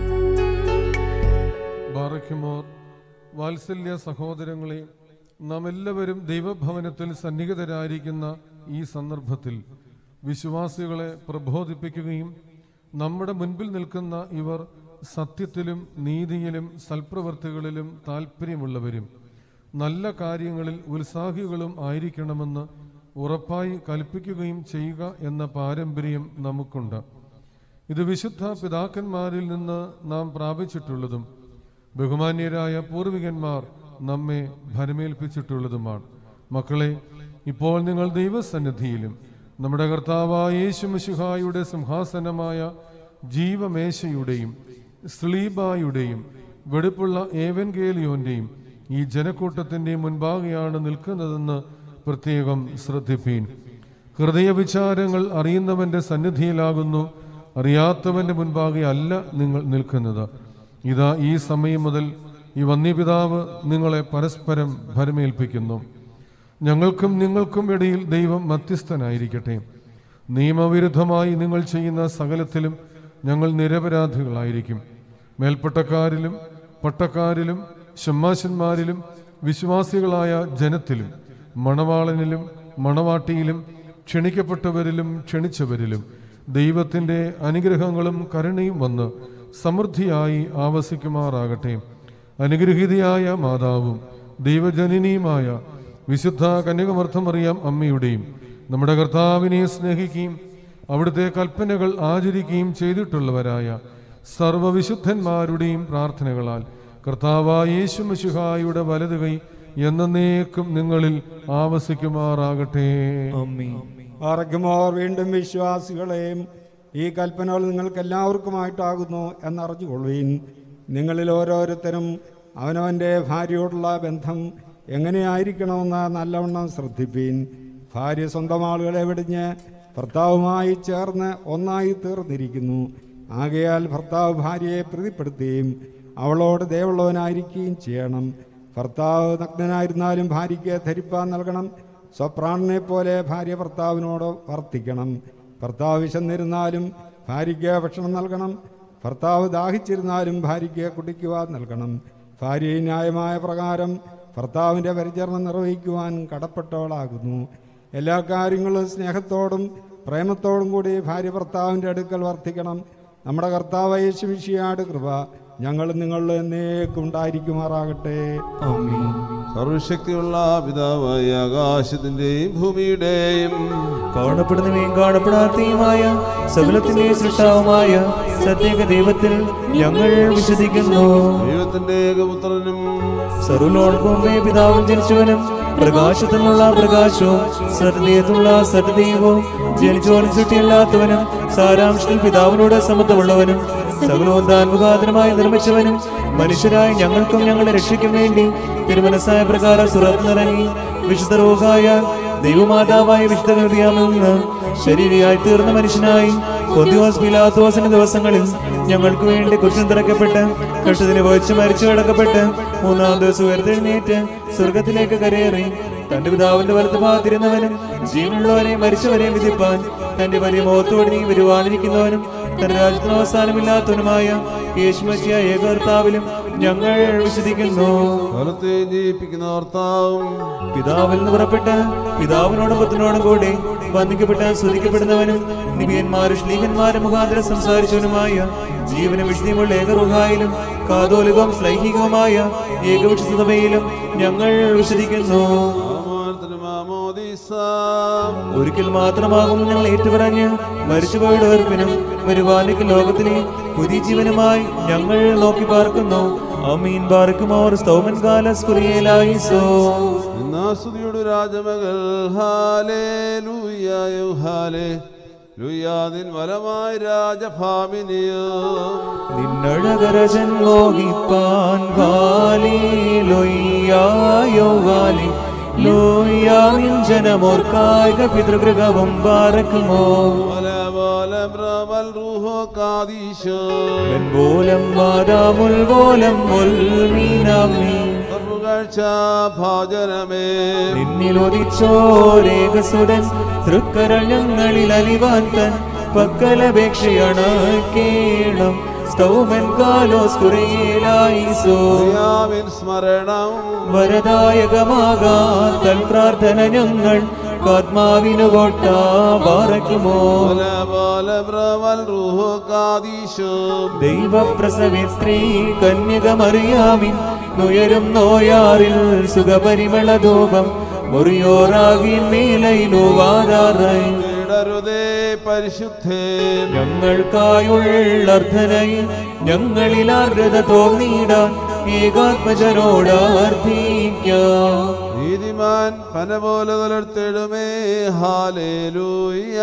ബാറയ്ക്കുമോർ വാത്സല്യ സഹോദരങ്ങളെ നാം എല്ലാവരും ദൈവഭവനത്തിൽ സന്നിഹിതരായിരിക്കുന്ന ഈ സന്ദർഭത്തിൽ വിശ്വാസികളെ പ്രബോധിപ്പിക്കുകയും നമ്മുടെ മുൻപിൽ നിൽക്കുന്ന ഇവർ സത്യത്തിലും നീതിയിലും സൽപ്രവൃത്തികളിലും താല്പര്യമുള്ളവരും നല്ല കാര്യങ്ങളിൽ ഉത്സാഹികളും ആയിരിക്കണമെന്ന് ഉറപ്പായി കൽപ്പിക്കുകയും ചെയ്യുക എന്ന പാരമ്പര്യം നമുക്കുണ്ട് ഇത് വിശുദ്ധ പിതാക്കന്മാരിൽ നിന്ന് നാം പ്രാപിച്ചിട്ടുള്ളതും ബഹുമാന്യരായ പൂർവികന്മാർ നമ്മെ ഭരമേൽപ്പിച്ചിട്ടുള്ളതുമാണ് മക്കളെ ഇപ്പോൾ നിങ്ങൾ ദൈവസന്നിധിയിലും നമ്മുടെ കർത്താവായ യേശുമിശുഹായുടെ സിംഹാസനമായ ജീവമേശയുടെയും സ്ലീബായുടെയും വെടുപ്പുള്ള ഏവൻഗേലിയോന്റെയും ഈ ജനക്കൂട്ടത്തിന്റെയും മുൻപാകെയാണ് നിൽക്കുന്നതെന്ന് പ്രത്യേകം ശ്രദ്ധിപ്പീൻ ഹൃദയവിചാരങ്ങൾ അറിയുന്നവന്റെ സന്നിധിയിലാകുന്നു അറിയാത്തവന്റെ മുൻപാകെ അല്ല നിങ്ങൾ നിൽക്കുന്നത് ഇതാ ഈ സമയം മുതൽ ഈ വന്യപിതാവ് നിങ്ങളെ പരസ്പരം ഭരമേൽപ്പിക്കുന്നു ഞങ്ങൾക്കും നിങ്ങൾക്കും ഇടയിൽ ദൈവം മധ്യസ്ഥനായിരിക്കട്ടെ നിയമവിരുദ്ധമായി നിങ്ങൾ ചെയ്യുന്ന സകലത്തിലും ഞങ്ങൾ നിരപരാധികളായിരിക്കും മേൽപ്പട്ടക്കാരിലും പട്ടക്കാരിലും ഷമ്മാശന്മാരിലും വിശ്വാസികളായ ജനത്തിലും മണവാളനിലും മണവാട്ടിയിലും ക്ഷണിക്കപ്പെട്ടവരിലും ക്ഷണിച്ചവരിലും ദൈവത്തിൻ്റെ അനുഗ്രഹങ്ങളും കരുണയും വന്ന് സമൃദ്ധിയായി ആവസിക്കുമാറാകട്ടെ അനുഗ്രഹീതയായ മാതാവും ദൈവജനനിയുമായ വിശുദ്ധ കന്യകമർത്ഥമറിയാം അമ്മയുടെയും നമ്മുടെ കർത്താവിനെ സ്നേഹിക്കുകയും അവിടുത്തെ കൽപ്പനകൾ ആചരിക്കുകയും ചെയ്തിട്ടുള്ളവരായ സർവവിശുദ്ധന്മാരുടെയും പ്രാർത്ഥനകളാൽ കർത്താവായ യേശു മിശിഹായുടെ വലത് കൈ എന്നേക്കും നിങ്ങളിൽ ആവസിക്കുമാറാകട്ടെ ആർക്കുമോർ വീണ്ടും വിശ്വാസികളെയും ഈ കൽപ്പനകൾ നിങ്ങൾക്ക് എല്ലാവർക്കുമായിട്ടാകുന്നു എന്നറിഞ്ഞുകൊള്ളുവീൻ നിങ്ങളിൽ ഓരോരുത്തരും അവനവൻ്റെ ഭാര്യയോടുള്ള ബന്ധം എങ്ങനെയായിരിക്കണമെന്ന് നല്ലവണ്ണം ശ്രദ്ധിപ്പീൻ ഭാര്യ സ്വന്തം ആളുകളെ വെടിഞ്ഞ് ഭർത്താവുമായി ചേർന്ന് ഒന്നായി തീർന്നിരിക്കുന്നു ആകയാൽ ഭർത്താവ് ഭാര്യയെ പ്രതിപ്പെടുത്തുകയും അവളോട് ദയവുള്ളവനായിരിക്കുകയും ചെയ്യണം ഭർത്താവ് നഗ്നനായിരുന്നാലും ഭാര്യയ്ക്ക് ധരിപ്പാൻ നൽകണം സ്വപ്രാണനെ പോലെ ഭാര്യ ഭർത്താവിനോട് വർത്തിക്കണം ഭർത്താവ് വിശന്നിരുന്നാലും ഭാര്യയ്ക്ക് ഭക്ഷണം നൽകണം ഭർത്താവ് ദാഹിച്ചിരുന്നാലും ഭാര്യയ്ക്ക് കുടിക്കുവാൻ നൽകണം ഭാര്യ ന്യായമായ പ്രകാരം ഭർത്താവിൻ്റെ പരിചരണം നിർവഹിക്കുവാൻ കടപ്പെട്ടവളാകുന്നു എല്ലാ കാര്യങ്ങളും സ്നേഹത്തോടും പ്രേമത്തോടും കൂടി ഭാര്യ ഭർത്താവിൻ്റെ അടുക്കൽ വർത്തിക്കണം നമ്മുടെ കർത്താവ് യേശുമിഷിയാട് കൃപ ഞങ്ങൾ നിങ്ങളിൽ എന്നേക്കും ഉണ്ടായിരിക്കുമാറാകട്ടെ സർവശക്തിയുള്ള പിതാവായ ആകാശത്തിന്റെയും ഭൂമിയുടെയും കാണപ്പെടുന്നവയും കാണപ്പെടാത്തയുമായ സകലത്തിന്റെ സൃഷ്ടാവുമായ സത്യേക ദൈവത്തിൽ ഞങ്ങൾ വിശ്വസിക്കുന്നു ദൈവത്തിന്റെ ഏകപുത്രനും സർവലോകമേ പിതാവും ജനിച്ചവനും പ്രകാശത്തിനുള്ള പ്രകാശവും സത്യത്തിലുള്ള സത്യദൈവവും ജനിച്ചവനും ചുറ്റിയല്ലാത്തവനും സാരാംശത്തിൽ പിതാവിനോട് സമത്വമുള്ളവനും സകലവും താൻ മുഖാന്തരമായി നിർമ്മിച്ചവനും മനുഷ്യരായ ഞങ്ങൾക്കും ഞങ്ങളുടെ രക്ഷയ്ക്കും വേണ്ടി തിരുമനസ്സായ പ്രകാരം സുറത്തിനിറങ്ങി വിശുദ്ധ റോഗായ ദൈവമാതാവായ വിശുദ്ധ ഹൃദയാമിൽ നിന്ന് ശരീരയായി തീർന്ന മനുഷ്യനായി പൊന്തിയോസ് പിലാത്തോസിന്റെ ദിവസങ്ങളിൽ ഞങ്ങൾക്ക് വേണ്ടി കുരിശിൽ തിറക്കപ്പെട്ട് കെട്ടതിന് വഹിച്ച് മരിച്ചു കിടക്കപ്പെട്ട് മൂന്നാം ദിവസം ഉയർത്തെഴുന്നേറ്റ് സ്വർഗത്തിലേക്ക് കരയേറി തന്റെ പിതാവിന്റെ വലത്ത് ഭാഗത്തിരുന്നവനും ജീവനുള്ളവരെ മരിച്ചവരെ വിധിപ്പാൻ തന്റെ വലിയ മുഖത്തോട് നീ വരുവാനിരിക്കുന്നവനും തന്റെ രാജ്യത്തിന് അവസാനമില്ലാത്തവനുമായ യേശുമസിയ ഏകർത്താവിലും ഞങ്ങൾ വിശ്വസിക്കുന്നു ഫലത്തെ ജയിപ്പിക്കുന്ന കർത്താവും പിതാവിൽ നിന്ന് പുറപ്പെട്ട് പിതാവിനോടും പുത്രനോടും കൂടെ വന്ദിക്കപ്പെട്ട് സ്തുതിക്കപ്പെടുന്നവനും നിബിയന്മാരും ശ്ലീഹന്മാരും മുഖാന്തരം സംസാരിച്ചവനുമായ ജീവനും വിശുദ്ധിയുമുള്ള ഏകറുഹായിലും കാതോലികവും ശ്ലൈഹികവുമായ ഏകവിശുദ്ധതയിലും ഞങ്ങൾ വിശ്വസിക്കുന്നു ബഹുമാനത്തിന് മാമോദീസ ഒരിക്കൽ മാത്രമാകും ഞങ്ങൾ ഏറ്റുപറഞ്ഞ് മരിച്ചുപോയുടെ ഓർപ്പിനും വരുവാനിക്ക് ലോകത്തിലെ പുതിയ ജീവനുമായി ഞങ്ങൾ നോക്കി പാർക്കുന്നു അമീൻ പാർക്കുമോർ സ്തോമൻ കാലസ് കുറിയേലായിസോ നിന്നാസ്തുതിയുടെ രാജമകൾ ഹാലേ ലൂയായോ ഹാലേ ലുയാദിൻ വലമായ രാജഭാമിനിയോ നിന്നഴകരജൻ മോഹിപ്പാൻ ഗാലി ലൊയ്യായോ ഗാലി ലോയ്യാവിൻ ജനമോർക്കായിക പിതൃഗൃഹവും പാറക്കുമോ വല വല പ്രവൽ റൂഹോ കാദീശോ പോലം വാദാമുൽ പോലം മീനാമീ സർവകാഴ്ച ഭാജനമേ നിന്നിലൊതിച്ചോരേകസുരൻ തൃക്കരൾ ഞങ്ങളിൽ അലിവാൻ തൻ പക്കലപേക്ഷയാണ് കേണം സ്തൗമൻ കാലോസ് കുറേലായിസോ യാവിൻ സ്മരണം വരദായകമാകാ തൻ പ്രാർത്ഥന ഞങ്ങൾ ആത്മാവിനു കൊട്ട പാറയ്ക്കുമോ വല വല പ്രവൽ റൂഹോ കാദീശോ ദൈവപ്രസവിത്രീ കന്യകമറിയാമിൻ നുയരും നോയാറിൽ സുഖപരിമള ധൂപം മുറിയോറാകിൻ മേലയിലോ വാരാറായി ഇടരുതേ പരിശുദ്ധേ ഞങ്ങൾക്കായുള്ള അർത്ഥനയിൽ ഞങ്ങളിൽ ആർദ്രത തോന്നിയിടാൻ ഏകാത്മജനോട് അർത്ഥിക്കാം നീതിമാൻ പന പോലെ തുലർത്തിടുമേ ഹാലേലൂയ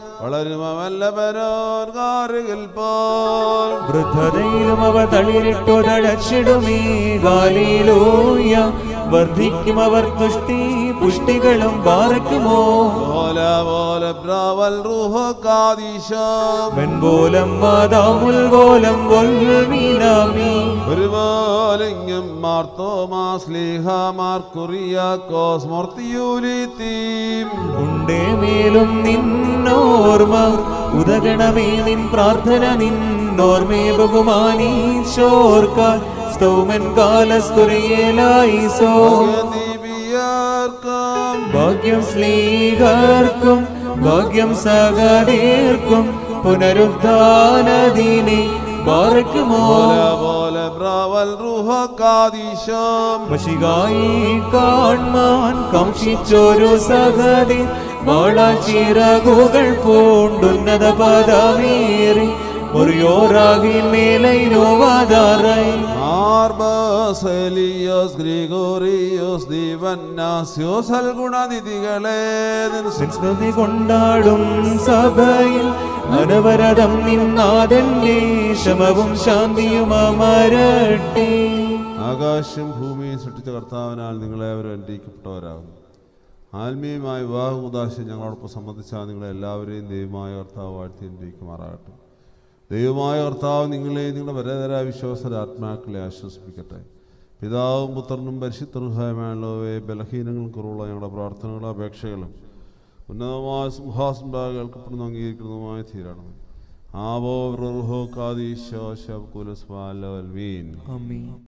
വളരുമവല്ലവരോർഗാറുകിൽ പോൽ വൃദ്ധതയിലും അവ തളിരിട്ടു തഴച്ചിടുമേ ഗാലിലൂയ വർദ്ധിക്കും അവർ തുഷ്ടി പുഷ്ടികളും പാറയ്ക്കുമോ പോലെ പോലെ പ്രാവൽ റൂഹോ കാദീശം വെൺപോലം മാതാമുൽ പോലം മീനാമീ ഒരുപോലിങ്ങും മാർത്തോമാ സ്ലീഹ മാർക്കുറിയാക്കോസ് മോർത്തിയൂലിത്തീം ഉണ്ടേ മേലും നിന്നോർമ്മ ഉദകണമേ നിൻ പ്രാർത്ഥന നിന്നോർമേ ബഹുമാനീശോർക്കാൻ സ്തോമൻ കാലസ്കുറിയേലായിസോ ദീപിയാർക്കും ഭാഗ്യം സ്ലീഹർക്കും ഭാഗ്യം സഹതീർക്കും പുനരുദ്ധാനദീനെ പാറയ്ക്കുമോ പോലെ പോലെ പ്രാവൽ റൂഹോ കാദീശം മഷികായി കാൺമാൻ കാക്ഷിച്ചൊരു സഹതി വാളാചിറകുകൾ പൂണ്ടുന്നത പദമേറി മുറിയോറാകി മേലൈനോവാതാറായി മാർബസലിയോസ് ഗ്രിഗോറിയോസ് ദിവന്നാസ്യോസ് സൽഗുണനിധികളെ നിൻ സ്മൃതി കൊണ്ടാടും സഭയിൽ അനവരതം നിന്നാഥന്റെ ശമവും ശാന്തിയും അമരട്ടെ ആകാശം ഭൂമിയും സൃഷ്ടിച്ച കർത്താവിനാൽ നിങ്ങളേവരും അനുഗ്രഹിക്കപ്പെട്ടവരാകുന്നു ആത്മീയമായ വിവാഹ ഉദാശം ഞങ്ങളോടൊപ്പം സംബന്ധിച്ചാൽ നിങ്ങളെ എല്ലാവരെയും ദൈവമായ കർത്താവ് വാഴ്ത്തി അനുഗ്രഹിക്കുമാറാകട്ടെ ദൈവമായ കർത്താവ് നിങ്ങളെ നിങ്ങളുടെ പരതര വിശ്വാസര ആത്മാക്കളെ ആശ്വസിപ്പിക്കട്ടെ പിതാവും പുത്രനും പരിശുദ്ധമായ ബലഹീനങ്ങളും കുറവുള്ള ഞങ്ങളുടെ പ്രാർത്ഥനകളും അപേക്ഷകളും ഉന്നതമായ സിംഹാസന കേൾക്കപ്പെടുന്ന അംഗീകരിക്കുന്നതുമായ തീരണം ആവോ കാദീശോ ശബ്കുലസ്വാലവൽവീൻ ആമീൻ